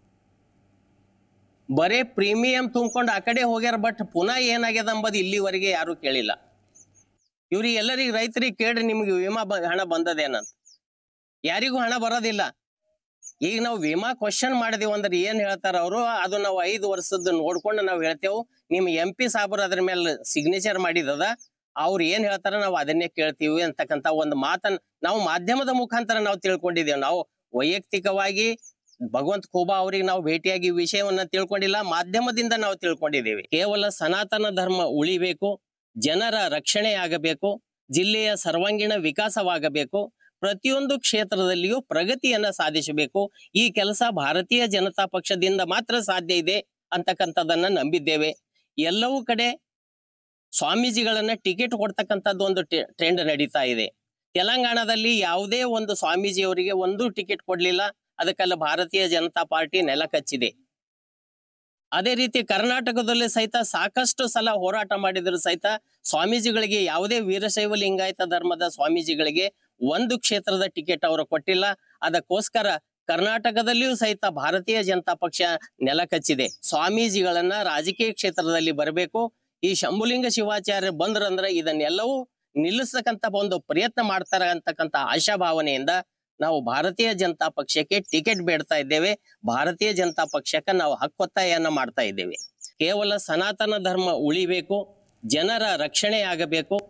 ಬರೇ ಪ್ರೀಮಿಯಂ ತುಂಬ್ಕೊಂಡು ಆ ಕಡೆ ಹೋಗ್ಯಾರ ಬಟ್ ಪುನಃ ಏನಾಗ್ಯದ ಅಂಬದು ಇಲ್ಲಿವರೆಗೆ ಯಾರು ಕೇಳಿಲ್ಲ ಇವ್ರಿಗೆ ಎಲ್ಲರಿಗೆ ರೈತರಿಗೆ ಕೇಳ್ರಿ ನಿಮ್ಗೆ ವಿಮಾ ಬ- ಹಣ ಬಂದದೇನಂತ ಯಾರಿಗೂ ಹಣ ಬರೋದಿಲ್ಲ ಈಗ ನಾವು ವಿಮಾ ಕ್ವಶನ್ ಮಾಡಿದೀವಿ ಅಂದ್ರೆ ಏನ್ ಹೇಳ್ತಾರ ಅವರು ಅದು ನಾವು ಐದು ವರ್ಷದ ನೋಡ್ಕೊಂಡು ನಾವು ಹೇಳ್ತೇವೆ ನಿಮ್ ಎಂ ಪಿ ಸಾಬ್ರು ಅದ್ರ ಮೇಲೆ ಸಿಗ್ನೇಚರ್ ಮಾಡಿದದ ಅವ್ರು ಏನ್ ಹೇಳ್ತಾರ ನಾವು ಅದನ್ನೇ ಕೇಳ್ತೀವಿ ಅಂತಕ್ಕಂತ ಒಂದು ಮಾತನ್ನ ನಾವು ಮಾಧ್ಯಮದ ಮುಖಾಂತರ ನಾವು ತಿಳ್ಕೊಂಡಿದ್ದೇವೆ ನಾವು ವೈಯಕ್ತಿಕವಾಗಿ ಭಗವಂತ ಖೂಬಾ ಅವರಿಗೆ ನಾವು ಭೇಟಿಯಾಗಿ ವಿಷಯವನ್ನ ತಿಳ್ಕೊಂಡಿಲ್ಲ ಮಾಧ್ಯಮದಿಂದ ನಾವು ತಿಳ್ಕೊಂಡಿದ್ದೇವೆ ಕೇವಲ ಸನಾತನ ಧರ್ಮ ಉಳಿಬೇಕು ಜನರ ರಕ್ಷಣೆ ಆಗಬೇಕು ಜಿಲ್ಲೆಯ ಸರ್ವಾಂಗೀಣ ವಿಕಾಸವಾಗಬೇಕು ಪ್ರತಿಯೊಂದು ಕ್ಷೇತ್ರದಲ್ಲಿಯೂ ಪ್ರಗತಿಯನ್ನ ಸಾಧಿಸಬೇಕು ಈ ಕೆಲಸ ಭಾರತೀಯ ಜನತಾ ಪಕ್ಷದಿಂದ ಮಾತ್ರ ಸಾಧ್ಯ ಇದೆ ಅಂತಕ್ಕಂಥದ್ದನ್ನ ನಂಬಿದ್ದೇವೆ ಎಲ್ಲವೂ ಕಡೆ ಸ್ವಾಮೀಜಿಗಳನ್ನ ಟಿಕೆಟ್ ಕೊಡ್ತಕ್ಕಂಥದ್ದು ಒಂದು ಟ್ರೆಂಡ್ ನಡೀತಾ ಇದೆ ತೆಲಂಗಾಣದಲ್ಲಿ ಯಾವುದೇ ಒಂದು ಸ್ವಾಮೀಜಿಯವರಿಗೆ ಒಂದು ಟಿಕೆಟ್ ಕೊಡ್ಲಿಲ್ಲ ಅದಕ್ಕೆಲ್ಲ ಭಾರತೀಯ ಜನತಾ ಪಾರ್ಟಿ ನೆಲ ಕಚ್ಚಿದೆ ಅದೇ ರೀತಿ ಕರ್ನಾಟಕದಲ್ಲಿ ಸಹಿತ ಸಾಕಷ್ಟು ಸಲ ಹೋರಾಟ ಮಾಡಿದ್ರು ಸಹಿತ ಸ್ವಾಮೀಜಿಗಳಿಗೆ ಯಾವುದೇ ವೀರಶೈವ ಲಿಂಗಾಯತ ಧರ್ಮದ ಸ್ವಾಮೀಜಿಗಳಿಗೆ ಒಂದು ಕ್ಷೇತ್ರದ ಟಿಕೆಟ್ ಅವರು ಕೊಟ್ಟಿಲ್ಲ ಅದಕ್ಕೋಸ್ಕರ ಕರ್ನಾಟಕದಲ್ಲಿಯೂ ಸಹಿತ ಭಾರತೀಯ ಜನತಾ ಪಕ್ಷ ನೆಲ ಕಚ್ಚಿದೆ ಸ್ವಾಮೀಜಿಗಳನ್ನ ರಾಜಕೀಯ ಕ್ಷೇತ್ರದಲ್ಲಿ ಬರಬೇಕು ಈ ಶಂಭುಲಿಂಗ ಶಿವಾಚಾರ್ಯ ಬಂದ್ರಂದ್ರೆ ಇದನ್ನೆಲ್ಲವೂ ನಿಲ್ಲಿಸ್ತಕ್ಕಂತ ಒಂದು ಪ್ರಯತ್ನ ಮಾಡ್ತಾರ ಅಂತಕ್ಕಂತ ಆಶಾಭಾವನೆಯಿಂದ ನಾವು ಭಾರತೀಯ ಜನತಾ ಪಕ್ಷಕ್ಕೆ ಟಿಕೆಟ್ ಬೇಡ್ತಾ ಇದ್ದೇವೆ ಭಾರತೀಯ ಜನತಾ ಪಕ್ಷಕ್ಕೆ ನಾವು ಹಕ್ಕೊತ್ತಾಯನ್ನ ಮಾಡ್ತಾ ಇದ್ದೇವೆ ಕೇವಲ ಸನಾತನ ಧರ್ಮ ಉಳಿಬೇಕು ಜನರ ರಕ್ಷಣೆ ಆಗಬೇಕು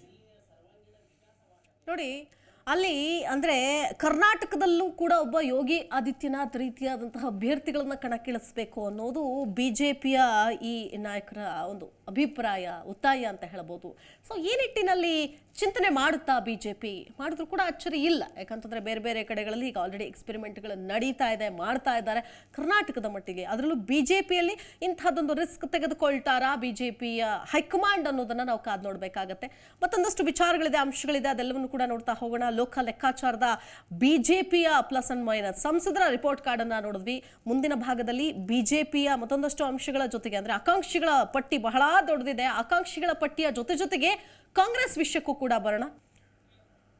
ನೋಡಿ ಅಲ್ಲಿ ಅಂದ್ರೆ ಕರ್ನಾಟಕದಲ್ಲೂ ಕೂಡ ಒಬ್ಬ ಯೋಗಿ ಆದಿತ್ಯನಾಥ್ ರೀತಿಯಾದಂತಹ ಅಭ್ಯರ್ಥಿಗಳನ್ನ ಕಣಕ್ಕಿಳಿಸ್ಬೇಕು ಅನ್ನೋದು ಬಿಜೆಪಿಯ ಈ ನಾಯಕರ ಒಂದು ಅಭಿಪ್ರಾಯ ಒತ್ತಾಯ ಅಂತ ಹೇಳ್ಬೋದು ಸೊ ಈ ನಿಟ್ಟಿನಲ್ಲಿ ಚಿಂತನೆ ಮಾಡುತ್ತಾ ಬಿಜೆಪಿ ಮಾಡಿದ್ರು ಕೂಡ ಅಚ್ಚರಿ ಇಲ್ಲ ಯಾಕಂತಂದ್ರೆ ಬೇರೆ ಬೇರೆ ಕಡೆಗಳಲ್ಲಿ ಈಗ ಆಲ್ರೆಡಿ ಎಕ್ಸ್ಪೆರಿಮೆಂಟ್ಗಳು ನಡೀತಾ ಇದೆ ಮಾಡ್ತಾ ಇದ್ದಾರೆ ಕರ್ನಾಟಕದ ಮಟ್ಟಿಗೆ ಅದರಲ್ಲೂ ಬಿಜೆಪಿಯಲ್ಲಿ ಇಂಥದ್ದೊಂದು ರಿಸ್ಕ್ ತೆಗೆದುಕೊಳ್ತಾರಾ ಬಿಜೆಪಿಯ ಹೈಕಮಾಂಡ್ ಅನ್ನೋದನ್ನ ನಾವು ಕಾದ್ ನೋಡಬೇಕಾಗತ್ತೆ ಮತ್ತೊಂದಷ್ಟು ವಿಚಾರಗಳಿದೆ ಅಂಶಗಳಿದೆ ಅದೆಲ್ಲವನ್ನು ಕೂಡ ನೋಡ್ತಾ ಹೋಗೋಣ ಲೋಕ ಲೆಕ್ಕಾಚಾರದ ಬಿಜೆಪಿಯ ಪ್ಲಸ್ ಅಂಡ್ ಮೈನಸ್ ಸಂಸದರ ರಿಪೋರ್ಟ್ ಕಾರ್ಡ್ ಅನ್ನ ನೋಡಿದ್ವಿ ಮುಂದಿನ ಭಾಗದಲ್ಲಿ ಬಿಜೆಪಿಯ ಮತ್ತೊಂದಷ್ಟು ಅಂಶಗಳ ಜೊತೆಗೆ ಅಂದ್ರೆ ಆಕಾಂಕ್ಷಿಗಳ ಪಟ್ಟಿ ಬಹಳ ದೊಡ್ಡದಿದೆ ಆಕಾಂಕ್ಷಿಗಳ ಪಟ್ಟಿಯ ಜೊತೆ ಜೊತೆಗೆ ಕಾಂಗ್ರೆಸ್ ವಿಷಯಕ್ಕೂ ಕೂಡ ಬರೋಣ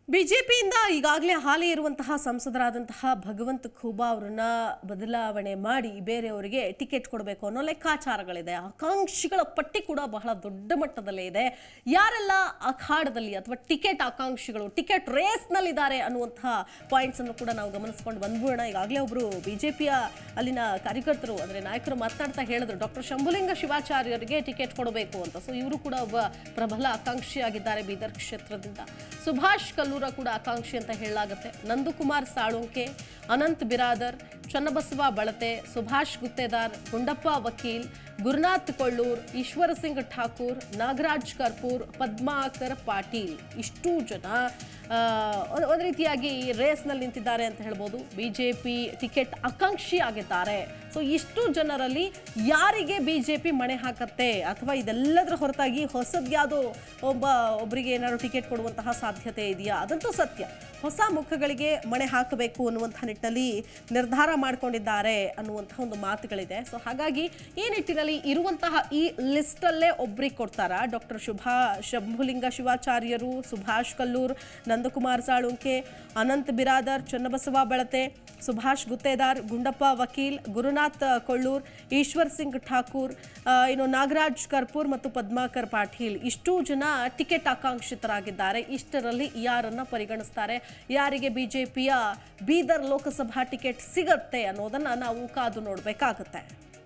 ಬಿಜೆಪಿಯಿಂದ ಈಗಾಗಲೇ ಹಾಲಿ ಇರುವಂತಹ ಸಂಸದರಾದಂತಹ ಭಗವಂತ ಖೂಬಾ ಅವರನ್ನ ಬದಲಾವಣೆ ಮಾಡಿ ಬೇರೆಯವರಿಗೆ ಟಿಕೆಟ್ ಕೊಡಬೇಕು ಅನ್ನೋ ಲೆಕ್ಕಾಚಾರಗಳಿದೆ ಆಕಾಂಕ್ಷಿಗಳ ಪಟ್ಟಿ ಕೂಡ ಬಹಳ ದೊಡ್ಡ ಮಟ್ಟದಲ್ಲೇ ಇದೆ ಯಾರೆಲ್ಲ ಅಖಾಡದಲ್ಲಿ ಅಥವಾ ಟಿಕೆಟ್ ಆಕಾಂಕ್ಷಿಗಳು ಟಿಕೆಟ್ ರೇಸ್ನಲ್ಲಿದ್ದಾರೆ ಅನ್ನುವಂತಹ ಪಾಯಿಂಟ್ಸ್ ಅನ್ನು ಕೂಡ ನಾವು ಗಮನಿಸ್ಕೊಂಡು ಬಂದ್ಬಿಡೋಣ ಈಗಾಗಲೇ ಒಬ್ಬರು ಬಿಜೆಪಿಯ ಅಲ್ಲಿನ ಕಾರ್ಯಕರ್ತರು ಅಂದ್ರೆ ನಾಯಕರು ಮಾತನಾಡ್ತಾ ಹೇಳಿದ್ರು ಡಾಕ್ಟರ್ ಶಂಭುಲಿಂಗ ಶಿವಾಚಾರ್ಯರಿಗೆ ಟಿಕೆಟ್ ಕೊಡಬೇಕು ಅಂತ ಸೊ ಇವರು ಕೂಡ ಒಬ್ಬ ಪ್ರಬಲ ಆಕಾಂಕ್ಷಿಯಾಗಿದ್ದಾರೆ ಬೀದರ್ ಕ್ಷೇತ್ರದಿಂದ ಸುಭಾಷ್ ಕಲ್ಲೂರ ಕೂಡ ಆಕಾಂಕ್ಷಿ ಅಂತ ಹೇಳಲಾಗುತ್ತೆ ನಂದಕುಮಾರ್ ಸಾಳುಂಕೆ ಅನಂತ್ ಬಿರಾದರ್ ಚನ್ನಬಸವ ಬಳತೆ ಸುಭಾಷ್ ಗುತ್ತೇದಾರ್ ಗುಂಡಪ್ಪ ವಕೀಲ್ ಗುರುನಾಥ್ ಕೊಳ್ಳೂರ್ ಈಶ್ವರ ಸಿಂಗ್ ಠಾಕೂರ್ ನಾಗರಾಜ್ ಕರ್ಪೂರ್ ಪದ್ಮಾಕರ್ ಪಾಟೀಲ್ ಇಷ್ಟೂ ಜನ ಆ, ಒಂದ್- ಒಂದ್ ರೀತಿಯಾಗಿ ರೇಸ್ನಲ್ಲಿ ನಿಂತಿದ್ದಾರೆ ಅಂತ ಹೇಳ್ಬೋದು ಬಿಜೆಪಿ ಟಿಕೆಟ್ ಆಕಾಂಕ್ಷಿ ಆಗಿದ್ದಾರೆ ಸೊ ಇಷ್ಟು ಜನರಲ್ಲಿ ಯಾರಿಗೆ ಬಿಜೆಪಿ ಮಣೆ ಹಾಕತ್ತೆ ಅಥವಾ ಇದೆಲ್ಲದರ ಹೊರತಾಗಿ ಹೊಸದ್ಯಾವುದೋ ಒಬ್ಬ ಒಬ್ಬರಿಗೆ ಏನಾದ್ರು ಟಿಕೆಟ್ ಕೊಡುವಂತಹ ಸಾಧ್ಯತೆ ಇದೆಯಾ ಅದಂತೂ ಸತ್ಯ ಹೊಸ ಮುಖಗಳಿಗೆ ಮಣೆ ಹಾಕಬೇಕು ಅನ್ನುವಂತಹ ನಿಟ್ಟಿನಲ್ಲಿ ನಿರ್ಧಾರ ಮಾಡಿಕೊಂಡಿದ್ದಾರೆ ಅನ್ನುವಂತಹ ಒಂದು ಮಾತುಗಳಿದೆ ಸೊ ಹಾಗಾಗಿ ಈ ನಿಟ್ಟಿನಲ್ಲಿ ಇರುವಂತಹ ಈ ಲಿಸ್ಟಲ್ಲೇ ಒಬ್ರಿಗೆ ಕೊಡ್ತಾರಾ ಡಾಕ್ಟರ್ ಶುಭಾ ಶಂಭುಲಿಂಗ ಶಿವಾಚಾರ್ಯರು ಸುಭಾಷ್ ಕಲ್ಲೂರ್ ನಂದಕುಮಾರ್ ಸಾಳುಂಕೆ ಅನಂತ್ ಬಿರಾದರ್ ಚನ್ನಬಸವ ಬಳತೆ ಸುಭಾಷ್ ಗುತ್ತೇದಾರ್ ಗುಂಡಪ್ಪ ವಕೀಲ್ ಗುರುನಾಥ್ ಕೊಳ್ಳೂರ್ ಈಶ್ವರ್ ಸಿಂಗ್ ಠಾಕೂರ್ ಆ, ಇನ್ನು ನಾಗರಾಜ್ ಕರ್ಪೂರ್ ಮತ್ತು ಪದ್ಮಾಕರ್ ಪಾಟೀಲ್ ಇಷ್ಟೂ ಜನ ಟಿಕೆಟ್ ಆಕಾಂಕ್ಷಿತರಾಗಿದ್ದಾರೆ ಇಷ್ಟರಲ್ಲಿ ಯಾರನ್ನ ಪರಿಗಣಿಸ್ತಾರೆ ಯಾರಿಗೆ ಬಿಜೆಪಿಯ ಬೀದರ್ ಲೋಕಸಭಾ ಟಿಕೆಟ್ ಸಿಗತ್ತೆ ಅನ್ನೋದನ್ನ ನಾವು ಕಾದು ನೋಡಬೇಕಾಗುತ್ತೆ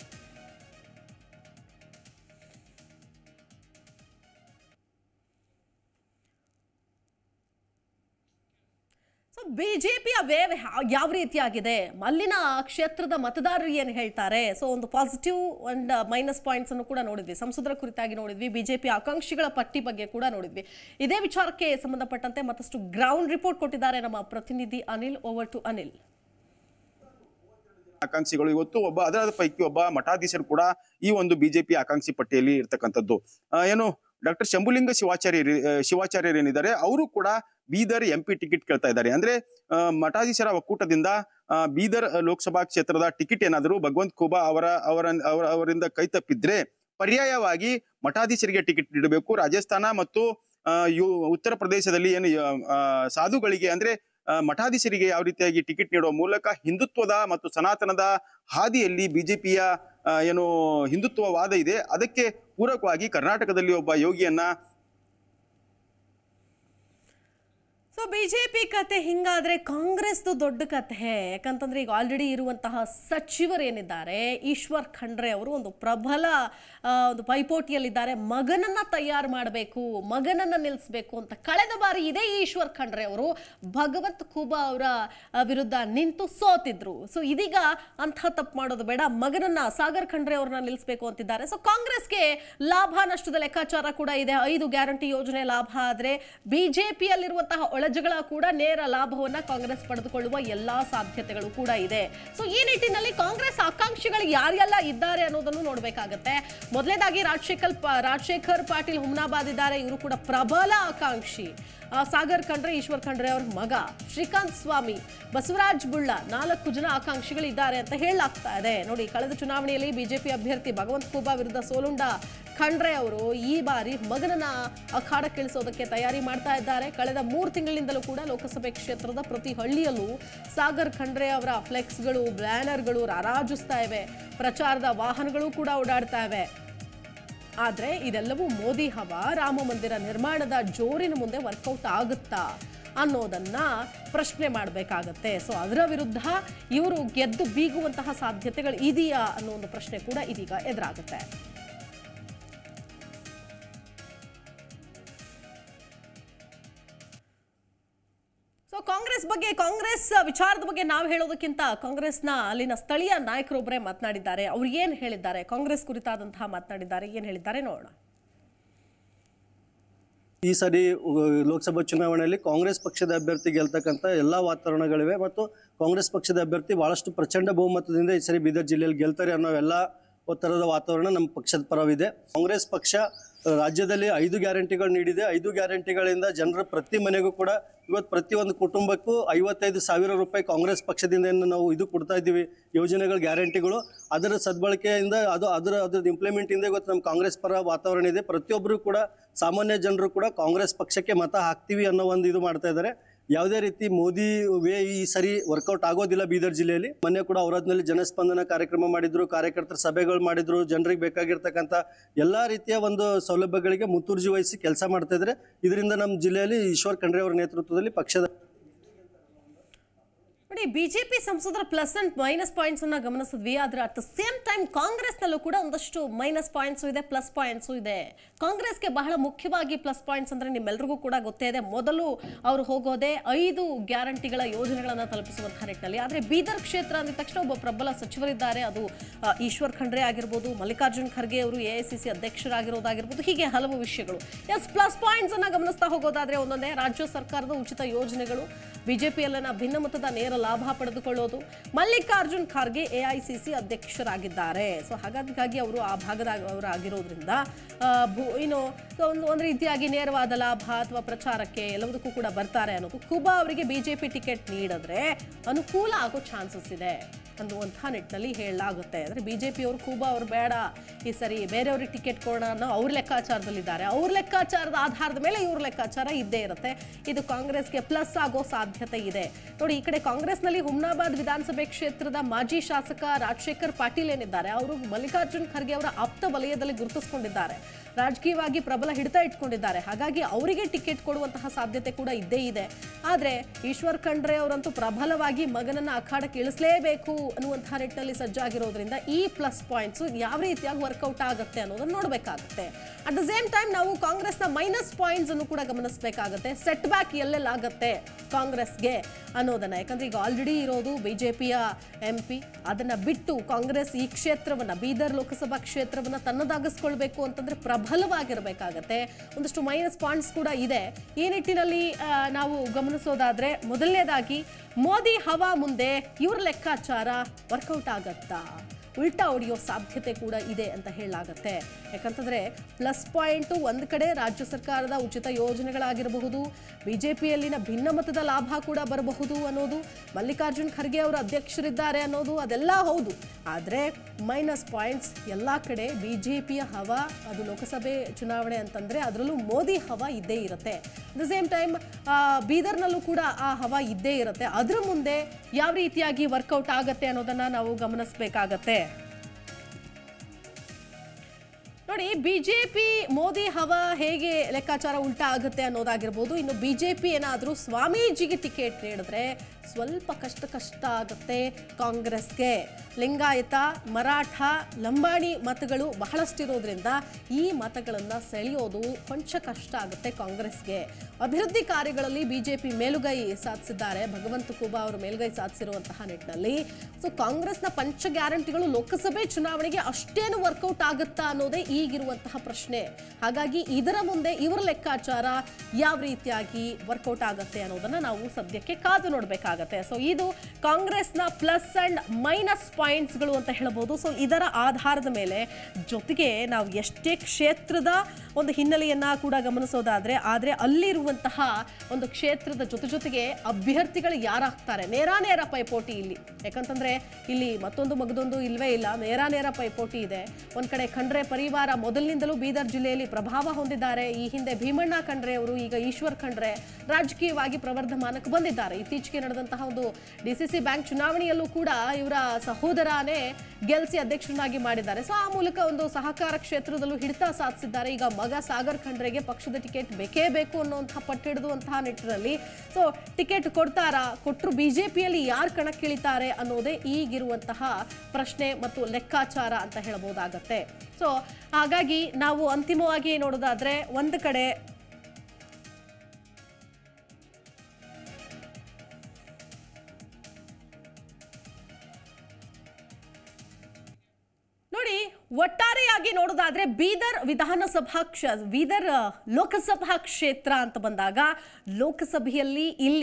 ಸೊ ಬಿಜೆಪಿಯ ವೇವ್ ಯಾವ ರೀತಿಯಾಗಿದೆ ಅಲ್ಲಿನ ಕ್ಷೇತ್ರದ ಮತದಾರರು ಏನು ಹೇಳ್ತಾರೆ ಸೊ ಒಂದು ಪಾಸಿಟಿವ್ ಅಂಡ್ ಮೈನಸ್ ಪಾಯಿಂಟ್ಸ್ ಅನ್ನು ಕೂಡ ನೋಡಿದ್ವಿ ಸಂಸದರ ಕುರಿತಾಗಿ ನೋಡಿದ್ವಿ ಬಿಜೆಪಿ ಆಕಾಂಕ್ಷಿಗಳ ಪಟ್ಟಿ ಬಗ್ಗೆ ಕೂಡ ನೋಡಿದ್ವಿ ಇದೇ ವಿಚಾರಕ್ಕೆ ಸಂಬಂಧಪಟ್ಟಂತೆ ಮತ್ತಷ್ಟು ಗ್ರೌಂಡ್ ರಿಪೋರ್ಟ್ ಕೊಟ್ಟಿದ್ದಾರೆ ನಮ್ಮ ಪ್ರತಿನಿಧಿ ಅನಿಲ್ ಓವರ್ ಟು ಅನಿಲ್ ಆಕಾಂಕ್ಷಿಗಳು ಇವತ್ತು ಒಬ್ಬ ಅದರ ಪೈಕಿ ಒಬ್ಬ ಮಠಾಧೀಶರು ಕೂಡ ಈ ಒಂದು ಬಿಜೆಪಿ ಆಕಾಂಕ್ಷಿ ಪಟ್ಟಿಯಲ್ಲಿ ಇರ್ತಕ್ಕಂಥದ್ದು ಆ, ಏನು ಡಾಕ್ಟರ್ ಶಂಭುಲಿಂಗ ಶಿವಾಚಾರ್ಯ ಶಿವಾಚಾರ್ಯರು ಏನಿದ್ದಾರೆ ಅವರು ಕೂಡ ಬೀದರ್ ಎಂ ಪಿ ಟಿಕೆಟ್ ಕೇಳ್ತಾ ಇದ್ದಾರೆ ಅಂದ್ರೆ ಆ, ಮಠಾಧೀಶರ ಒಕ್ಕೂಟದಿಂದ ಆ, ಬೀದರ್ ಲೋಕಸಭಾ ಕ್ಷೇತ್ರದ ಟಿಕೆಟ್ ಏನಾದರೂ ಭಗವಂತ್ ಖೂಬಾ ಅವರ ಅವರ ಅವರ ಅವರಿಂದ ಕೈ ತಪ್ಪಿದ್ರೆ ಪರ್ಯಾಯವಾಗಿ ಮಠಾಧೀಶರಿಗೆ ಟಿಕೆಟ್ ನೀಡಬೇಕು ರಾಜಸ್ಥಾನ ಮತ್ತು ಆ, ಯು- ಉತ್ತರ ಪ್ರದೇಶದಲ್ಲಿ ಏನು ಆ, ಸಾಧುಗಳಿಗೆ ಅಂದ್ರೆ ಆ, ಮಠಾಧೀಶರಿಗೆ ಯಾವ ರೀತಿಯಾಗಿ ಟಿಕೆಟ್ ನೀಡುವ ಮೂಲಕ ಹಿಂದುತ್ವದ ಮತ್ತು ಸನಾತನದ ಹಾದಿಯಲ್ಲಿ ಬಿಜೆಪಿಯ ಏನು ಹಿಂದುತ್ವವಾದ ಇದೆ ಅದಕ್ಕೆ ಪೂರಕವಾಗಿ ಕರ್ನಾಟಕದಲ್ಲಿ ಒಬ್ಬ ಯೋಗಿಯನ್ನ ಸೊ ಬಿಜೆಪಿ ಕತೆ ಹಿಂಗಾದ್ರೆ ಕಾಂಗ್ರೆಸ್ದು ದೊಡ್ಡ ಕತೆ ಯಾಕಂತಂದ್ರೆ ಈಗ ಆಲ್ರೆಡಿ ಇರುವಂತಹ ಸಚಿವರು ಏನಿದ್ದಾರೆ ಈಶ್ವರ್ ಖಂಡ್ರೆ ಅವರು ಒಂದು ಪ್ರಬಲ ಆ, ಒಂದು ಪೈಪೋಟಿಯಲ್ಲಿದ್ದಾರೆ ಮಗನನ್ನ ತಯಾರು ಮಾಡಬೇಕು ಮಗನನ್ನ ನಿಲ್ಲಿಸಬೇಕು ಅಂತ ಕಳೆದ ಬಾರಿ ಇದೇ ಈಶ್ವರ್ ಖಂಡ್ರೆ ಅವರು ಭಗವಂತ್ ಖೂಬಾ ಅವರ ಆ, ವಿರುದ್ಧ ನಿಂತು ಸೋತಿದ್ರು ಸೊ ಇದೀಗ ಅಂಥ ತಪ್ಪು ಮಾಡೋದು ಬೇಡ ಮಗನನ್ನ ಸಾಗರ್ ಖಂಡ್ರೆ ಅವ್ರನ್ನ ನಿಲ್ಲಿಸಬೇಕು ಅಂತಿದ್ದಾರೆ ಸೊ ಕಾಂಗ್ರೆಸ್ಗೆ ಲಾಭ ನಷ್ಟದ ಲೆಕ್ಕಾಚಾರ ಕೂಡ ಇದೆ ಐದು ಗ್ಯಾರಂಟಿ ಯೋಜನೆ ಲಾಭ ಆದ್ರೆ ಬಿಜೆಪಿಯಲ್ಲಿರುವಂತಹ ಒಳಜಗಳ ಕೂಡ ನೇರ ಲಾಭವನ್ನ ಕಾಂಗ್ರೆಸ್ ಪಡೆದುಕೊಳ್ಳುವ ಎಲ್ಲಾ ಸಾಧ್ಯತೆಗಳು ಕೂಡ ಇದೆ ಸೊ ಈ ನಿಟ್ಟಿನಲ್ಲಿ ಕಾಂಗ್ರೆಸ್ ಆಕಾಂಕ್ಷಿಗಳು ಯಾರೆಲ್ಲ ಇದ್ದಾರೆ ಅನ್ನೋದನ್ನು ನೋಡಬೇಕಾಗತ್ತೆ ಮೊದಲನೇದಾಗಿ ರಾಜಶೇಖರ್ ಪ- ರಾಜಶೇಖರ್ ಪಾಟೀಲ್ ಹುಮ್ನಾಬಾದ್ ಇದ್ದಾರೆ ಇವರು ಕೂಡ ಪ್ರಬಲ ಆಕಾಂಕ್ಷಿ ಆ, ಸಾಗರ್ ಖಂಡ್ರೆ ಈಶ್ವರ್ ಖಂಡ್ರೆ ಅವ್ರ ಮಗ ಶ್ರೀಕಾಂತ್ ಸ್ವಾಮಿ ಬಸವರಾಜ್ ಬುಳ್ಳ ನಾಲ್ಕು ಜನ ಆಕಾಂಕ್ಷಿಗಳಿದ್ದಾರೆ ಅಂತ ಹೇಳಲಾಗ್ತಾ ಇದೆ ನೋಡಿ ಕಳೆದ ಚುನಾವಣೆಯಲ್ಲಿ ಬಿಜೆಪಿ ಅಭ್ಯರ್ಥಿ ಭಗವಂತ್ ಖೂಬಾ ವಿರುದ್ಧ ಸೋಲುಂಡ ಖಂಡ್ರೆ ಅವರು ಈ ಬಾರಿ ಮಗನನ್ನ ಅಖಾಡಕ್ಕಿಳಿಸೋದಕ್ಕೆ ತಯಾರಿ ಮಾಡ್ತಾ ಇದ್ದಾರೆ ಕಳೆದ ಮೂರು ತಿಂಗಳಿಂದಲೂ ಕೂಡ ಲೋಕಸಭೆ ಕ್ಷೇತ್ರದ ಪ್ರತಿ ಹಳ್ಳಿಯಲ್ಲೂ ಸಾಗರ್ ಖಂಡ್ರೆ ಅವರ ಫ್ಲೆಕ್ಸ್ಗಳು ಬ್ಯಾನರ್ಗಳು ರಾರಾಜಿಸ್ತಾ ಇವೆ ಪ್ರಚಾರದ ವಾಹನಗಳು ಕೂಡ ಓಡಾಡ್ತಾ ಇವೆ ಆದ್ರೆ ಇದೆಲ್ಲವೂ ಮೋದಿ ಹವಾ ರಾಮ ಮಂದಿರ ನಿರ್ಮಾಣದ ಜೋರಿನ ಮುಂದೆ ವರ್ಕೌಟ್ ಆಗುತ್ತಾ ಅನ್ನೋದನ್ನ ಪ್ರಶ್ನೆ ಮಾಡಬೇಕಾಗತ್ತೆ ಸೊ ಅದರ ವಿರುದ್ಧ ಇವರು ಗೆದ್ದು ಬೀಗುವಂತಹ ಸಾಧ್ಯತೆಗಳು ಇದೆಯಾ ಅನ್ನೋ ಒಂದು ಪ್ರಶ್ನೆ ಕೂಡ ಇದೀಗ ಎದುರಾಗುತ್ತೆ ಸೊ ಕಾಂಗ್ರೆಸ್ ಬಗ್ಗೆ ಕಾಂಗ್ರೆಸ್ ವಿಚಾರದ ಬಗ್ಗೆ ನಾವು ಹೇಳೋದಕ್ಕಿಂತ ಕಾಂಗ್ರೆಸ್ನ ಅಲ್ಲಿನ ಸ್ಥಳೀಯ ನಾಯಕರೊಬ್ಬರೇ ಮಾತನಾಡಿದ್ದಾರೆ ಅವ್ರು ಏನು ಹೇಳಿದ್ದಾರೆ ಕಾಂಗ್ರೆಸ್ ಕುರಿತಾದಂತಹ ಮಾತನಾಡಿದ್ದಾರೆ ಏನು ಹೇಳಿದ್ದಾರೆ ನೋಡೋಣ ಈ ಸರಿ ಉ- ಲೋಕಸಭಾ ಚುನಾವಣೆಯಲ್ಲಿ ಕಾಂಗ್ರೆಸ್ ಪಕ್ಷದ ಅಭ್ಯರ್ಥಿ ಗೆಲ್ತಕ್ಕಂಥ ಎಲ್ಲ ವಾತಾವರಣಗಳಿವೆ ಮತ್ತು ಕಾಂಗ್ರೆಸ್ ಪಕ್ಷದ ಅಭ್ಯರ್ಥಿ ಬಹಳಷ್ಟು ಪ್ರಚಂಡ ಬಹುಮತದಿಂದ ಈ ಸರಿ ಬೀದರ್ ಜಿಲ್ಲೆಯಲ್ಲಿ ಗೆಲ್ತಾರೆ ಅನ್ನೋ ಎಲ್ಲ ಥರದ ವಾತಾವರಣ ನಮ್ಮ ಪಕ್ಷದ ಪರವಿದೆ ಕಾಂಗ್ರೆಸ್ ಪಕ್ಷ ಆ, ರಾಜ್ಯದಲ್ಲಿ ಐದು ಗ್ಯಾರಂಟಿಗಳು ನೀಡಿದೆ ಐದು ಗ್ಯಾರಂಟಿಗಳಿಂದ ಜನರ ಪ್ರತಿ ಮನೆಗೂ ಕೂಡ ಇವತ್ತು ಪ್ರತಿಯೊಂದು ಕುಟುಂಬಕ್ಕೂ ಐವತ್ತೈದು ಸಾವಿರ ರೂಪಾಯಿ ಕಾಂಗ್ರೆಸ್ ಪಕ್ಷದಿಂದ ಏನು ನಾವು ಇದು ಕೊಡ್ತಾ ಇದ್ದೀವಿ ಯೋಜನೆಗಳು ಗ್ಯಾರಂಟಿಗಳು ಅದರ ಸದ್ಬಳಕೆಯಿಂದ ಅದು ಅದರ ಅದ್ರ ಇಂಪ್ಲಿಮೆಂಟಿಂದ ಇವತ್ತು ನಮ್ಮ ಕಾಂಗ್ರೆಸ್ ಪರ ವಾತಾವರಣ ಇದೆ ಪ್ರತಿಯೊಬ್ಬರು ಕೂಡ ಸಾಮಾನ್ಯ ಜನರು ಕೂಡ ಕಾಂಗ್ರೆಸ್ ಪಕ್ಷಕ್ಕೆ ಮತ ಹಾಕ್ತೀವಿ ಅನ್ನೋ ಒಂದು ಇದು ಮಾಡ್ತಾ ಇದ್ದಾರೆ ಯಾವುದೇ ರೀತಿ ಮೋದಿ ವೇ ಈ ಸರಿ ವರ್ಕೌಟ್ ಆಗೋದಿಲ್ಲ ಬೀದರ್ ಜಿಲ್ಲೆಯಲ್ಲಿ ಮೊನ್ನೆ ಕೂಡ ಔರಾದ್ನಲ್ಲಿ ಜನಸ್ಪಂದನ ಕಾರ್ಯಕ್ರಮ ಮಾಡಿದ್ರು ಕಾರ್ಯಕರ್ತರ ಸಭೆಗಳು ಮಾಡಿದ್ರು ಜನರಿಗೆ ಬೇಕಾಗಿರ್ತಕ್ಕಂಥ ಎಲ್ಲಾ ರೀತಿಯ ಒಂದು ಸೌಲಭ್ಯಗಳಿಗೆ ಮುತುರ್ಜಿ ವಹಿಸಿ ಕೆಲಸ ಮಾಡ್ತಾ ಇದ್ದಾರೆ ಇದರಿಂದ ನಮ್ಮ ಜಿಲ್ಲೆಯಲ್ಲಿ ಈಶ್ವರ್ ಖಂಡ್ರೆ ಅವರ ನೇತೃತ್ವದಲ್ಲಿ ಪಕ್ಷದ ನೋಡಿ ಬಿಜೆಪಿ ಸಂಸದರ ಪ್ಲಸ್ ಅಂಡ್ ಮೈನಸ್ ಪಾಯಿಂಟ್ಸ್ ಅನ್ನ ಗಮನಿಸಿದ್ವಿ ಆದ್ರೆ ಅಟ್ ದ ಸೇಮ್ ಟೈಮ್ ಕಾಂಗ್ರೆಸ್ನಲ್ಲೂ ಕೂಡ ಒಂದಷ್ಟು ಮೈನಸ್ ಪಾಯಿಂಟ್ಸ್ ಇದೆ ಪ್ಲಸ್ ಪಾಯಿಂಟ್ಸ್ ಇದೆ ಕಾಂಗ್ರೆಸ್ಗೆ ಬಹಳ ಮುಖ್ಯವಾಗಿ ಪ್ಲಸ್ ಪಾಯಿಂಟ್ಸ್ ಅಂದ್ರೆ ನಿಮ್ಮೆಲ್ರಿಗೂ ಕೂಡ ಗೊತ್ತೇ ಇದೆ ಮೊದಲು ಅವರು ಹೋಗೋದೇ ಐದು ಗ್ಯಾರಂಟಿಗಳ ಯೋಜನೆಗಳನ್ನ ತಲುಪಿಸುವಂತಹ ನಿಟ್ಟಿನಲ್ಲಿ ಆದ್ರೆ ಬೀದರ್ ಕ್ಷೇತ್ರ ಅಂದ ತಕ್ಷಣ ಒಬ್ಬ ಪ್ರಬಲ ಸಚಿವರಿದ್ದಾರೆ ಅದು ಆ, ಈಶ್ವರ್ ಖಂಡ್ರೆ ಆಗಿರ್ಬೋದು ಮಲ್ಲಿಕಾರ್ಜುನ್ ಖರ್ಗೆ ಅವರು ಎ ಐ ಸಿ ಸಿ ಅಧ್ಯಕ್ಷರಾಗಿರೋದಾಗಿರ್ಬೋದು ಹೀಗೆ ಹಲವು ವಿಷಯಗಳು ಎಸ್ ಪ್ಲಸ್ ಪಾಯಿಂಟ್ಸ್ ಅನ್ನ ಗಮನಿಸ್ತಾ ಹೋಗೋದಾದ್ರೆ ಒಂದೊಂದೇ ರಾಜ್ಯ ಸರ್ಕಾರದ ಉಚಿತ ಯೋಜನೆಗಳು ಬಿಜೆಪಿಯಲ್ಲಿನ ಭಿನ್ನಮತದ ನೇರ ಲಾಭ ಪಡೆದುಕೊಳ್ಳೋದು ಮಲ್ಲಿಕಾರ್ಜುನ್ ಖರ್ಗೆ ಎಐಸಿಸಿ ಅಧ್ಯಕ್ಷರಾಗಿದ್ದಾರೆ ಸೊ ಹಾಗಾಗಿ ಅವರು ಆ ಭಾಗದ ಅವರು ಆಗಿರೋದ್ರಿಂದ ಆ, ಭೂ- ಏನು ಸೊ ಒಂದು ಒಂದು ರೀತಿಯಾಗಿ ನೇರವಾದ ಲಾಭ ಅಥವಾ ಪ್ರಚಾರಕ್ಕೆ ಎಲ್ಲದಕ್ಕೂ ಕೂಡ ಬರ್ತಾರೆ ಅನ್ನೋದು ಕುಬಾ ಅವರಿಗೆ ಬಿಜೆಪಿ ಟಿಕೆಟ್ ನೀಡಿದ್ರೆ ಅನುಕೂಲ ಆಗೋ ಚಾನ್ಸಸ್ ಇದೆ ಅನ್ನುವಂಥ ನಿಟ್ಟಿನಲ್ಲಿ ಹೇಳಲಾಗುತ್ತೆ ಅಂದರೆ ಬಿ ಜೆ ಪಿಯವರು ಕೂಬಾ ಅವ್ರು ಬೇಡ ಈ ಸರಿ ಬೇರೆಯವ್ರಿಗೆ ಟಿಕೆಟ್ ಕೊಡೋಣ ಅನ್ನೋ ಅವ್ರ ಲೆಕ್ಕಾಚಾರದಲ್ಲಿದ್ದಾರೆ ಅವ್ರ ಲೆಕ್ಕಾಚಾರದ ಆಧಾರದ ಮೇಲೆ ಇವ್ರ ಲೆಕ್ಕಾಚಾರ ಇದ್ದೇ ಇರುತ್ತೆ ಇದು ಕಾಂಗ್ರೆಸ್ಗೆ ಪ್ಲಸ್ ಆಗೋ ಸಾಧ್ಯತೆ ಇದೆ ನೋಡಿ ಈ ಕಡೆ ಕಾಂಗ್ರೆಸ್ನಲ್ಲಿ ಹುಮ್ನಾಬಾದ್ ವಿಧಾನಸಭೆ ಕ್ಷೇತ್ರದ ಮಾಜಿ ಶಾಸಕ ರಾಜಶೇಖರ್ ಪಾಟೀಲ್ ಏನಿದ್ದಾರೆ ಅವರು ಮಲ್ಲಿಕಾರ್ಜುನ್ ಖರ್ಗೆ ಅವರ ಆಪ್ತ ವಲಯದಲ್ಲಿ ಗುರುತಿಸಿಕೊಂಡಿದ್ದಾರೆ ರಾಜಕೀಯವಾಗಿ ಪ್ರಬಲ ಹಿಡಿತ ಇಟ್ಕೊಂಡಿದ್ದಾರೆ ಹಾಗಾಗಿ ಅವರಿಗೆ ಟಿಕೆಟ್ ಕೊಡುವಂತಹ ಸಾಧ್ಯತೆ ಕೂಡ ಇದ್ದೇ ಇದೆ ಆದರೆ ಈಶ್ವರ್ ಖಂಡ್ರೆ ಅವರಂತೂ ಪ್ರಬಲವಾಗಿ ಮಗನನ್ನ ಅಖಾಡಕ್ಕೆ ಇಳಿಸಲೇಬೇಕು ಅನ್ನುವಂತಹ ನಿಟ್ಟಿನಲ್ಲಿ ಸಜ್ಜಾಗಿರೋದ್ರಿಂದ ಈ ಪ್ಲಸ್ ಪಾಯಿಂಟ್ಸ್ ಯಾವ ರೀತಿಯಾಗಿ ವರ್ಕೌಟ್ ಆಗುತ್ತೆ ಅನ್ನೋದನ್ನ ನೋಡಬೇಕಾಗುತ್ತೆ ಅಟ್ ದ ಸೇಮ್ ಟೈಮ್ ನಾವು ಕಾಂಗ್ರೆಸ್ನ ಮೈನಸ್ ಪಾಯಿಂಟ್ಸ್ ಅನ್ನು ಕೂಡ ಗಮನಿಸಬೇಕಾಗುತ್ತೆ ಸೆಟ್ ಬ್ಯಾಕ್ ಎಲ್ಲೆಲ್ಲಾಗತ್ತೆ ಕಾಂಗ್ರೆಸ್ಗೆ ಅನ್ನೋದನ್ನ ಯಾಕಂದ್ರೆ ಈಗ ಆಲ್ರೆಡಿ ಇರೋದು ಬಿಜೆಪಿಯ ಎಂ ಪಿ ಅದನ್ನ ಬಿಟ್ಟು ಕಾಂಗ್ರೆಸ್ ಈ ಕ್ಷೇತ್ರವನ್ನ ಬೀದರ್ ಲೋಕಸಭಾ ಕ್ಷೇತ್ರವನ್ನ ತನ್ನದಾಗಿಸ್ಕೊಳ್ಬೇಕು ಅಂತಂದ್ರೆ ಪ್ರಬಲವಾಗಿರಬೇಕಾಗತ್ತೆ ಒಂದಷ್ಟು ಮೈನಸ್ ಪಾಯಿಂಟ್ಸ್ ಕೂಡ ಇದೆ ಈ ನಿಟ್ಟಿನಲ್ಲಿ ಆ, ನಾವು ಗಮನಿಸೋದಾದ್ರೆ ಮೊದಲನೇದಾಗಿ ಮೋದಿ ಹವಾ ಮುಂದೆ ಇವ್ರ ಲೆಕ್ಕಾಚಾರ ವರ್ಕೌಟ್ ಆಗತ್ತಾ ಉಲ್ಟಾ ಹೊಡೆಯೋ ಸಾಧ್ಯತೆ ಕೂಡ ಇದೆ ಅಂತ ಹೇಳಲಾಗತ್ತೆ ಯಾಕಂತಂದ್ರೆ ಪ್ಲಸ್ ಪಾಯಿಂಟು ಒಂದು ಕಡೆ ರಾಜ್ಯ ಸರ್ಕಾರದ ಉಚಿತ ಯೋಜನೆಗಳಾಗಿರಬಹುದು ಬಿಜೆಪಿಯಲ್ಲಿನ ಭಿನ್ನಮತದ ಲಾಭ ಕೂಡ ಬರಬಹುದು ಅನ್ನೋದು ಮಲ್ಲಿಕಾರ್ಜುನ್ ಖರ್ಗೆ ಅವರು ಅಧ್ಯಕ್ಷರಿದ್ದಾರೆ ಅನ್ನೋದು ಅದೆಲ್ಲ ಹೌದು ಆದರೆ ಮೈನಸ್ ಪಾಯಿಂಟ್ಸ್ ಎಲ್ಲ ಕಡೆ ಬಿ ಜೆ ಪಿಯ ಹವಾ ಅದು ಲೋಕಸಭೆ ಚುನಾವಣೆ ಅಂತಂದ್ರೆ ಅದರಲ್ಲೂ ಮೋದಿ ಹವಾ ಇದ್ದೇ ಇರುತ್ತೆ ಅಟ್ ದ ಸೇಮ್ ಟೈಮ್ ಬೀದರ್ನಲ್ಲೂ ಕೂಡ ಆ ಹವಾ ಇದ್ದೇ ಇರುತ್ತೆ ಅದ್ರ ಮುಂದೆ ಯಾವ ರೀತಿಯಾಗಿ ವರ್ಕೌಟ್ ಆಗತ್ತೆ ಅನ್ನೋದನ್ನ ನಾವು ಗಮನಿಸಬೇಕಾಗತ್ತೆ ನೋಡಿ ಬಿಜೆಪಿ ಮೋದಿ ಹವಾ ಹೇಗೆ ಲೆಕ್ಕಾಚಾರ ಉಲ್ಟಾ ಆಗುತ್ತೆ ಅನ್ನೋದಾಗಿರ್ಬೋದು ಇನ್ನು ಬಿಜೆಪಿ ಏನಾದರೂ ಸ್ವಾಮೀಜಿಗೆ ಟಿಕೆಟ್ ನೀಡಿದ್ರೆ ಸ್ವಲ್ಪ ಕಷ್ಟ ಕಷ್ಟ ಆಗುತ್ತೆ ಕಾಂಗ್ರೆಸ್ಗೆ ಲಿಂಗಾಯತ ಮರಾಠ ಲಂಬಾಣಿ ಮತಗಳು ಬಹಳಷ್ಟಿರೋದ್ರಿಂದ ಈ ಮತಗಳನ್ನು ಸೆಳೆಯೋದು ಕೊಂಚ ಕಷ್ಟ ಆಗುತ್ತೆ ಕಾಂಗ್ರೆಸ್ಗೆ ಅಭಿವೃದ್ಧಿ ಕಾರ್ಯಗಳಲ್ಲಿ ಬಿಜೆಪಿ ಮೇಲುಗೈ ಸಾಧಿಸಿದ್ದಾರೆ ಭಗವಂತ ಖೂಬಾ ಅವರು ಮೇಲುಗೈ ಸಾಧಿಸಿರುವಂತಹ ನಿಟ್ಟಿನಲ್ಲಿ ಸೊ ಕಾಂಗ್ರೆಸ್ನ ಪಂಚ ಗ್ಯಾರಂಟಿಗಳು ಲೋಕಸಭೆ ಚುನಾವಣೆಗೆ ಅಷ್ಟೇನು ವರ್ಕೌಟ್ ಆಗುತ್ತಾ ಅನ್ನೋದೇ ಈಗಿರುವಂತಹ ಪ್ರಶ್ನೆ ಹಾಗಾಗಿ ಇದರ ಮುಂದೆ ಇವರ ಲೆಕ್ಕಾಚಾರ ಯಾವ ರೀತಿಯಾಗಿ ವರ್ಕೌಟ್ ಆಗುತ್ತೆ ಅನ್ನೋದನ್ನ ನಾವು ಸದ್ಯಕ್ಕೆ ಕಾದು ನೋಡಬೇಕಾಗತ್ತೆ ಸೊ ಇದು ಕಾಂಗ್ರೆಸ್ನ ಪ್ಲಸ್ ಅಂಡ್ ಮೈನಸ್ ಪಾಯಿಂಟ್ಸ್ಗಳು ಅಂತ ಹೇಳ್ಬೋದು ಸೊ ಇದರ ಆಧಾರದ ಮೇಲೆ ಜೊತೆಗೆ ನಾವು ಎಷ್ಟೇ ಕ್ಷೇತ್ರದ ಒಂದು ಹಿನ್ನೆಲೆಯನ್ನ ಕೂಡ ಗಮನಿಸೋದಾದ್ರೆ ಆದ್ರೆ ಅಲ್ಲಿರುವಂತಹ ಒಂದು ಕ್ಷೇತ್ರದ ಜೊತೆ ಜೊತೆಗೆ ಅಭ್ಯರ್ಥಿಗಳು ಯಾರಾಗ್ತಾರೆ ನೇರಾನೇರ ಪೈಪೋಟಿ ಇಲ್ಲಿ ಯಾಕಂತಂದ್ರೆ ಇಲ್ಲಿ ಮತ್ತೊಂದು ಮಗದೊಂದು ಇಲ್ವೇ ಇಲ್ಲ ನೇರಾನೇರ ಪೈಪೋಟಿ ಇದೆ ಒಂದ್ ಕಡೆ ಖಂಡ್ರೆ ಪರಿವಾರ ಮೊದಲಿನಿಂದಲೂ ಬೀದರ್ ಜಿಲ್ಲೆಯಲ್ಲಿ ಪ್ರಭಾವ ಹೊಂದಿದ್ದಾರೆ ಈ ಹಿಂದೆ ಭೀಮಣ್ಣ ಖಂಡ್ರೆ ಅವರು ಈಗ ಈಶ್ವರ್ ಖಂಡ್ರೆ ರಾಜಕೀಯವಾಗಿ ಪ್ರವರ್ಧಮಾನಕ್ಕೆ ಬಂದಿದ್ದಾರೆ ಇತ್ತೀಚೆಗೆ ನಡೆದಂತಹ ಒಂದು ಡಿ ಸಿ ಸಿ ಬ್ಯಾಂಕ್ ಚುನಾವಣೆಯಲ್ಲೂ ಕೂಡ ಇವರ ಸಹೋದರನೇ ಗೆಲ್ಸಿ ಅಧ್ಯಕ್ಷರನ್ನಾಗಿ ಮಾಡಿದ್ದಾರೆ ಸೊ ಆ ಮೂಲಕ ಒಂದು ಸಹಕಾರ ಕ್ಷೇತ್ರದಲ್ಲೂ ಹಿಡಿತ ಸಾಧಿಸಿದ್ದಾರೆ ಈಗ ಮಗ ಸಾಗರ್ ಖಂಡ್ರೆಗೆ ಪಕ್ಷದ ಟಿಕೆಟ್ ಬೇಕೇ ಬೇಕು ಅನ್ನುವಂತಹ ಪಟ್ಟಿಡಿದುವಂತಹ ನಿಟ್ಟಿನಲ್ಲಿ ಸೊ ಟಿಕೆಟ್ ಕೊಡ್ತಾರಾ ಕೊಟ್ಟರು ಬಿಜೆಪಿಯಲ್ಲಿ ಯಾರು ಕಣಕ್ಕಿಳಿತಾರೆ ಅನ್ನೋದೇ ಈಗಿರುವಂತಹ ಪ್ರಶ್ನೆ ಮತ್ತು ಲೆಕ್ಕಾಚಾರ ಅಂತ ಹೇಳಬಹುದಾಗತ್ತೆ ಸೊ ಹಾಗಾಗಿ ನಾವು ಅಂತಿಮವಾಗಿ ನೋಡೋದಾದ್ರೆ ಒಂದು ಕಡೆ ನೋಡಿ ಒಟ್ಟಾರೆಯಾಗಿ ನೋಡೋದಾದ್ರೆ ಬೀದರ್ ವಿಧಾನಸಭಾ ಕ್ಷ ಬೀದರ್ ಆ, ಲೋಕಸಭಾ ಕ್ಷೇತ್ರ ಅಂತ ಬಂದಾಗ ಲೋಕಸಭೆಯಲ್ಲಿ ಇಲ್ಲಿ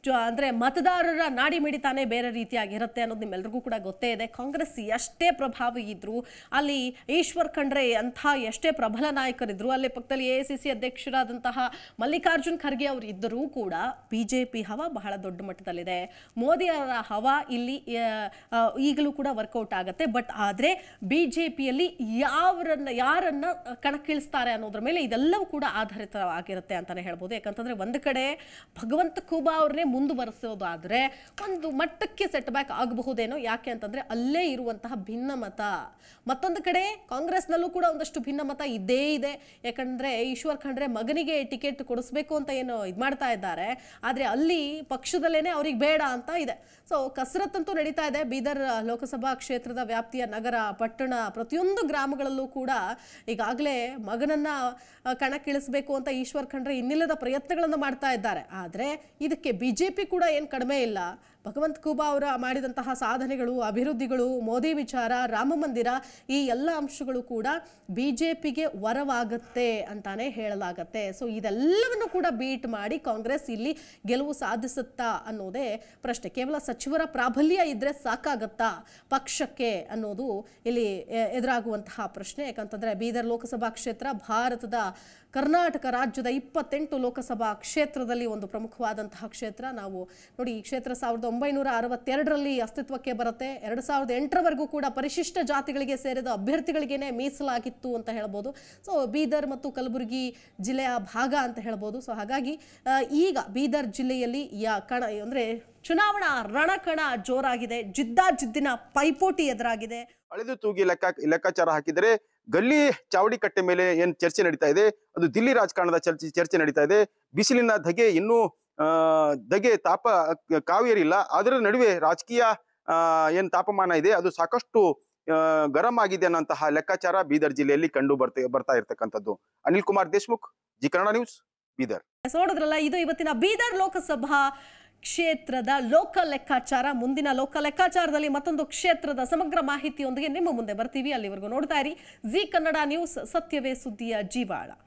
ಜ- ಅಂದ್ರೆ ಮತದಾರರ ನಾಡಿ ಮಿಡಿತಾನೆ ಬೇರೆ ರೀತಿಯಾಗಿರುತ್ತೆ ಅನ್ನೋದು ನಿಮ್ಮೆಲ್ರಿಗೂ ಕೂಡ ಗೊತ್ತೇ ಇದೆ ಕಾಂಗ್ರೆಸ್ ಎಷ್ಟೇ ಪ್ರಭಾವಿ ಇದ್ರು ಅಲ್ಲಿ ಈಶ್ವರ್ ಖಂಡ್ರೆ ಅಂಥ ಎಷ್ಟೇ ಪ್ರಬಲ ನಾಯಕರಿದ್ರು ಅಲ್ಲಿ ಪಕ್ಕದಲ್ಲಿ ಎ ಸಿ ಸಿ ಅಧ್ಯಕ್ಷರಾದಂತಹ ಮಲ್ಲಿಕಾರ್ಜುನ್ ಖರ್ಗೆ ಅವರು ಇದ್ದರೂ ಕೂಡ ಬಿಜೆಪಿ ಹವಾ ಬಹಳ ದೊಡ್ಡ ಮಟ್ಟದಲ್ಲಿದೆ ಮೋದಿ ಅವರ ಹವಾ ಇಲ್ಲಿ ಆ, ಆ, ಈಗಲೂ ಕೂಡ ವರ್ಕೌಟ್ ಆಗುತ್ತೆ ಬಟ್ ಆದರೆ ಬಿಜೆಪಿಯಲ್ಲಿ ಯಾವರನ್ನ ಯಾರನ್ನ ಕಣಕ್ಕಿಳಿಸ್ತಾರೆ ಅನ್ನೋದ್ರ ಮೇಲೆ ಇದೆಲ್ಲವೂ ಕೂಡ ಆಧಾರಿತವಾಗಿರುತ್ತೆ ಅಂತಾನೆ ಹೇಳ್ಬೋದು ಯಾಕಂತಂದ್ರೆ ಒಂದು ಕಡೆ ಭಗವಂತ ಖೂಬಾ ಅವ್ರನ್ನೇ ಮುಂದುವರೆಸೋದಾದ್ರೆ ಒಂದು ಮಟ್ಟಕ್ಕೆ ಸೆಟ್ ಬ್ಯಾಕ್ ಆಗಬಹುದೇನೋ ಯಾಕೆ ಅಂತಂದ್ರೆ ಅಲ್ಲೇ ಇರುವಂತಹ ಭಿನ್ನಮತ ಮತ್ತೊಂದು ಕಡೆ ಕಾಂಗ್ರೆಸ್ನಲ್ಲೂ ಕೂಡ ಒಂದಷ್ಟು ಭಿನ್ನಮತ ಇದ್ದೇ ಇದೆ ಯಾಕಂದ್ರೆ ಈಶ್ವರ್ ಖಂಡ್ರೆ ಮಗನಿಗೆ ಟಿಕೆಟ್ ಕೊಡಿಸ್ಬೇಕು ಅಂತ ಏನು ಇದು ಮಾಡ್ತಾ ಇದ್ದಾರೆ ಆದ್ರೆ ಅಲ್ಲಿ ಪಕ್ಷದಲ್ಲೇನೆ ಅವ್ರಿಗೆ ಬೇಡ ಅಂತ ಇದೆ ಸೊ ಕಸರತ್ತಂತೂ ನಡೀತಾ ಇದೆ ಬೀದರ್ ಲೋಕಸಭಾ ಕ್ಷೇತ್ರದ ವ್ಯಾಪ್ತಿಯ ನಗರ ಪಟ್ಟಣ ಪ್ರತಿಯೊಂದು ಗ್ರಾಮಗಳಲ್ಲೂ ಕೂಡ ಈಗಾಗಲೇ ಮಗನನ್ನ ಆ, ಕಣಕ್ಕಿಳಿಸ್ಬೇಕು ಅಂತ ಈಶ್ವರ್ ಖಂಡ್ರೆ ಇನ್ನಿಲ್ಲದ ಪ್ರಯತ್ನಗಳನ್ನು ಮಾಡ್ತಾ ಇದ್ದಾರೆ ಆದರೆ ಇದಕ್ಕೆ ಬಿಜೆಪಿ ಕೂಡ ಏನು ಕಡಿಮೆ ಇಲ್ಲ ಭಗವಂತ ಖೂಬಾ ಅವರ ಮಾಡಿದಂತಹ ಸಾಧನೆಗಳು ಅಭಿವೃದ್ಧಿಗಳು ಮೋದಿ ವಿಚಾರ ರಾಮ ಮಂದಿರ ಈ ಎಲ್ಲ ಅಂಶಗಳು ಕೂಡ ಬಿ ಜೆ ಪಿಗೆ ವರವಾಗುತ್ತೆ ಅಂತಾನೆ ಹೇಳಲಾಗತ್ತೆ ಸೊ ಇದೆಲ್ಲವನ್ನು ಕೂಡ ಬೀಟ್ ಮಾಡಿ ಕಾಂಗ್ರೆಸ್ ಇಲ್ಲಿ ಗೆಲುವು ಸಾಧಿಸುತ್ತಾ ಅನ್ನೋದೇ ಪ್ರಶ್ನೆ ಕೇವಲ ಸಚಿವರ ಪ್ರಾಬಲ್ಯ ಇದ್ರೆ ಸಾಕಾಗತ್ತಾ ಪಕ್ಷಕ್ಕೆ ಅನ್ನೋದು ಇಲ್ಲಿ ಎ- ಎದುರಾಗುವಂತಹ ಪ್ರಶ್ನೆ ಯಾಕಂತಂದ್ರೆ ಬೀದರ್ ಲೋಕಸಭಾ ಕ್ಷೇತ್ರ ಭಾರತದ ಕರ್ನಾಟಕ ರಾಜ್ಯದ ಇಪ್ಪತ್ತೆಂಟು ಲೋಕಸಭಾ ಕ್ಷೇತ್ರದಲ್ಲಿ ಒಂದು ಪ್ರಮುಖವಾದಂತಹ ಕ್ಷೇತ್ರ ನಾವು ನೋಡಿ ಈ ಕ್ಷೇತ್ರ ಸಾವಿರದ ಒಂಬೈನೂರ ಅರವತ್ತೆರಡರಲ್ಲಿ ಅಸ್ತಿತ್ವಕ್ಕೆ ಬರುತ್ತೆ ಎರಡು ಸಾವಿರದ ಎಂಟರವರೆಗೂ ಕೂಡ ಪರಿಶಿಷ್ಟ ಜಾತಿಗಳಿಗೆ ಸೇರಿದ ಅಭ್ಯರ್ಥಿಗಳಿಗೇನೆ ಮೀಸಲಾಗಿತ್ತು ಅಂತ ಹೇಳ್ಬೋದು ಸೊ ಬೀದರ್ ಮತ್ತು ಕಲಬುರಗಿ ಜಿಲ್ಲೆಯ ಭಾಗ ಅಂತ ಹೇಳ್ಬೋದು ಸೊ ಹಾಗಾಗಿ ಆ, ಈಗ ಬೀದರ್ ಜಿಲ್ಲೆಯಲ್ಲಿ ಯಾ ಕಣ ಅಂದರೆ ಚುನಾವಣಾ ರಣಕಣ ಜೋರಾಗಿದೆ ಜಿದ್ದಾಜಿದ್ದಿನ ಪೈಪೋಟಿ ಎದುರಾಗಿದೆ ಅಳೆದು ತೂಗಿ ಲೆಕ್ಕ ಲೆಕ್ಕಾಚಾರ ಹಾಕಿದರೆ ಗಲ್ಲಿ ಚಾವಡಿ ಕಟ್ಟೆ ಮೇಲೆ ಏನ್ ಚರ್ಚೆ ನಡೀತಾ ಇದೆ ಅದು ದಿಲ್ಲಿ ರಾಜಕಾರಣದ ಚರ್ಚೆ ಚರ್ಚೆ ನಡೀತಾ ಇದೆ ಬಿಸಿಲಿನ ಧಗೆ ಇನ್ನೂ ಆ, ಧಗೆ ತಾಪ ಕಾವೇರಿಲ್ಲ ಅದರ ನಡುವೆ ರಾಜಕೀಯ ಆ, ಏನ್ ತಾಪಮಾನ ಇದೆ ಅದು ಸಾಕಷ್ಟು ಆ, ಗರಂ ಆಗಿದೆ ಅನ್ನೋಂತಹ ಲೆಕ್ಕಾಚಾರ ಬೀದರ್ ಜಿಲ್ಲೆಯಲ್ಲಿ ಕಂಡು ಬರ್ತಾ ಬರ್ತಾ ಇರ್ತಕ್ಕಂಥದ್ದು ಅನಿಲ್ ಕುಮಾರ್ ದೇಶ್ಮುಖ್ ಜಿ ಕನ್ನಡ ನ್ಯೂಸ್ ಬೀದರ್ ನೋಡಿದ್ರಲ್ಲ ಇದು ಇವತ್ತಿನ ಬೀದರ್ ಲೋಕಸಭಾ ಕ್ಷೇತ್ರದ ಲೋಕ ಲೆಕ್ಕಾಚಾರ ಮುಂದಿನ ಲೋಕ ಲೆಕ್ಕಾಚಾರದಲ್ಲಿ ಮತ್ತೊಂದು ಕ್ಷೇತ್ರದ ಸಮಗ್ರ ಮಾಹಿತಿಯೊಂದಿಗೆ ನಿಮ್ಮ ಮುಂದೆ ಬರ್ತೀವಿ ಅಲ್ಲಿವರೆಗೂ ನೋಡ್ತಾ ಇರಿ ಜಿ ಕನ್ನಡ ನ್ಯೂಸ್ ಸತ್ಯವೇ ಸುದ್ದಿಯ ಜೀವಾಳ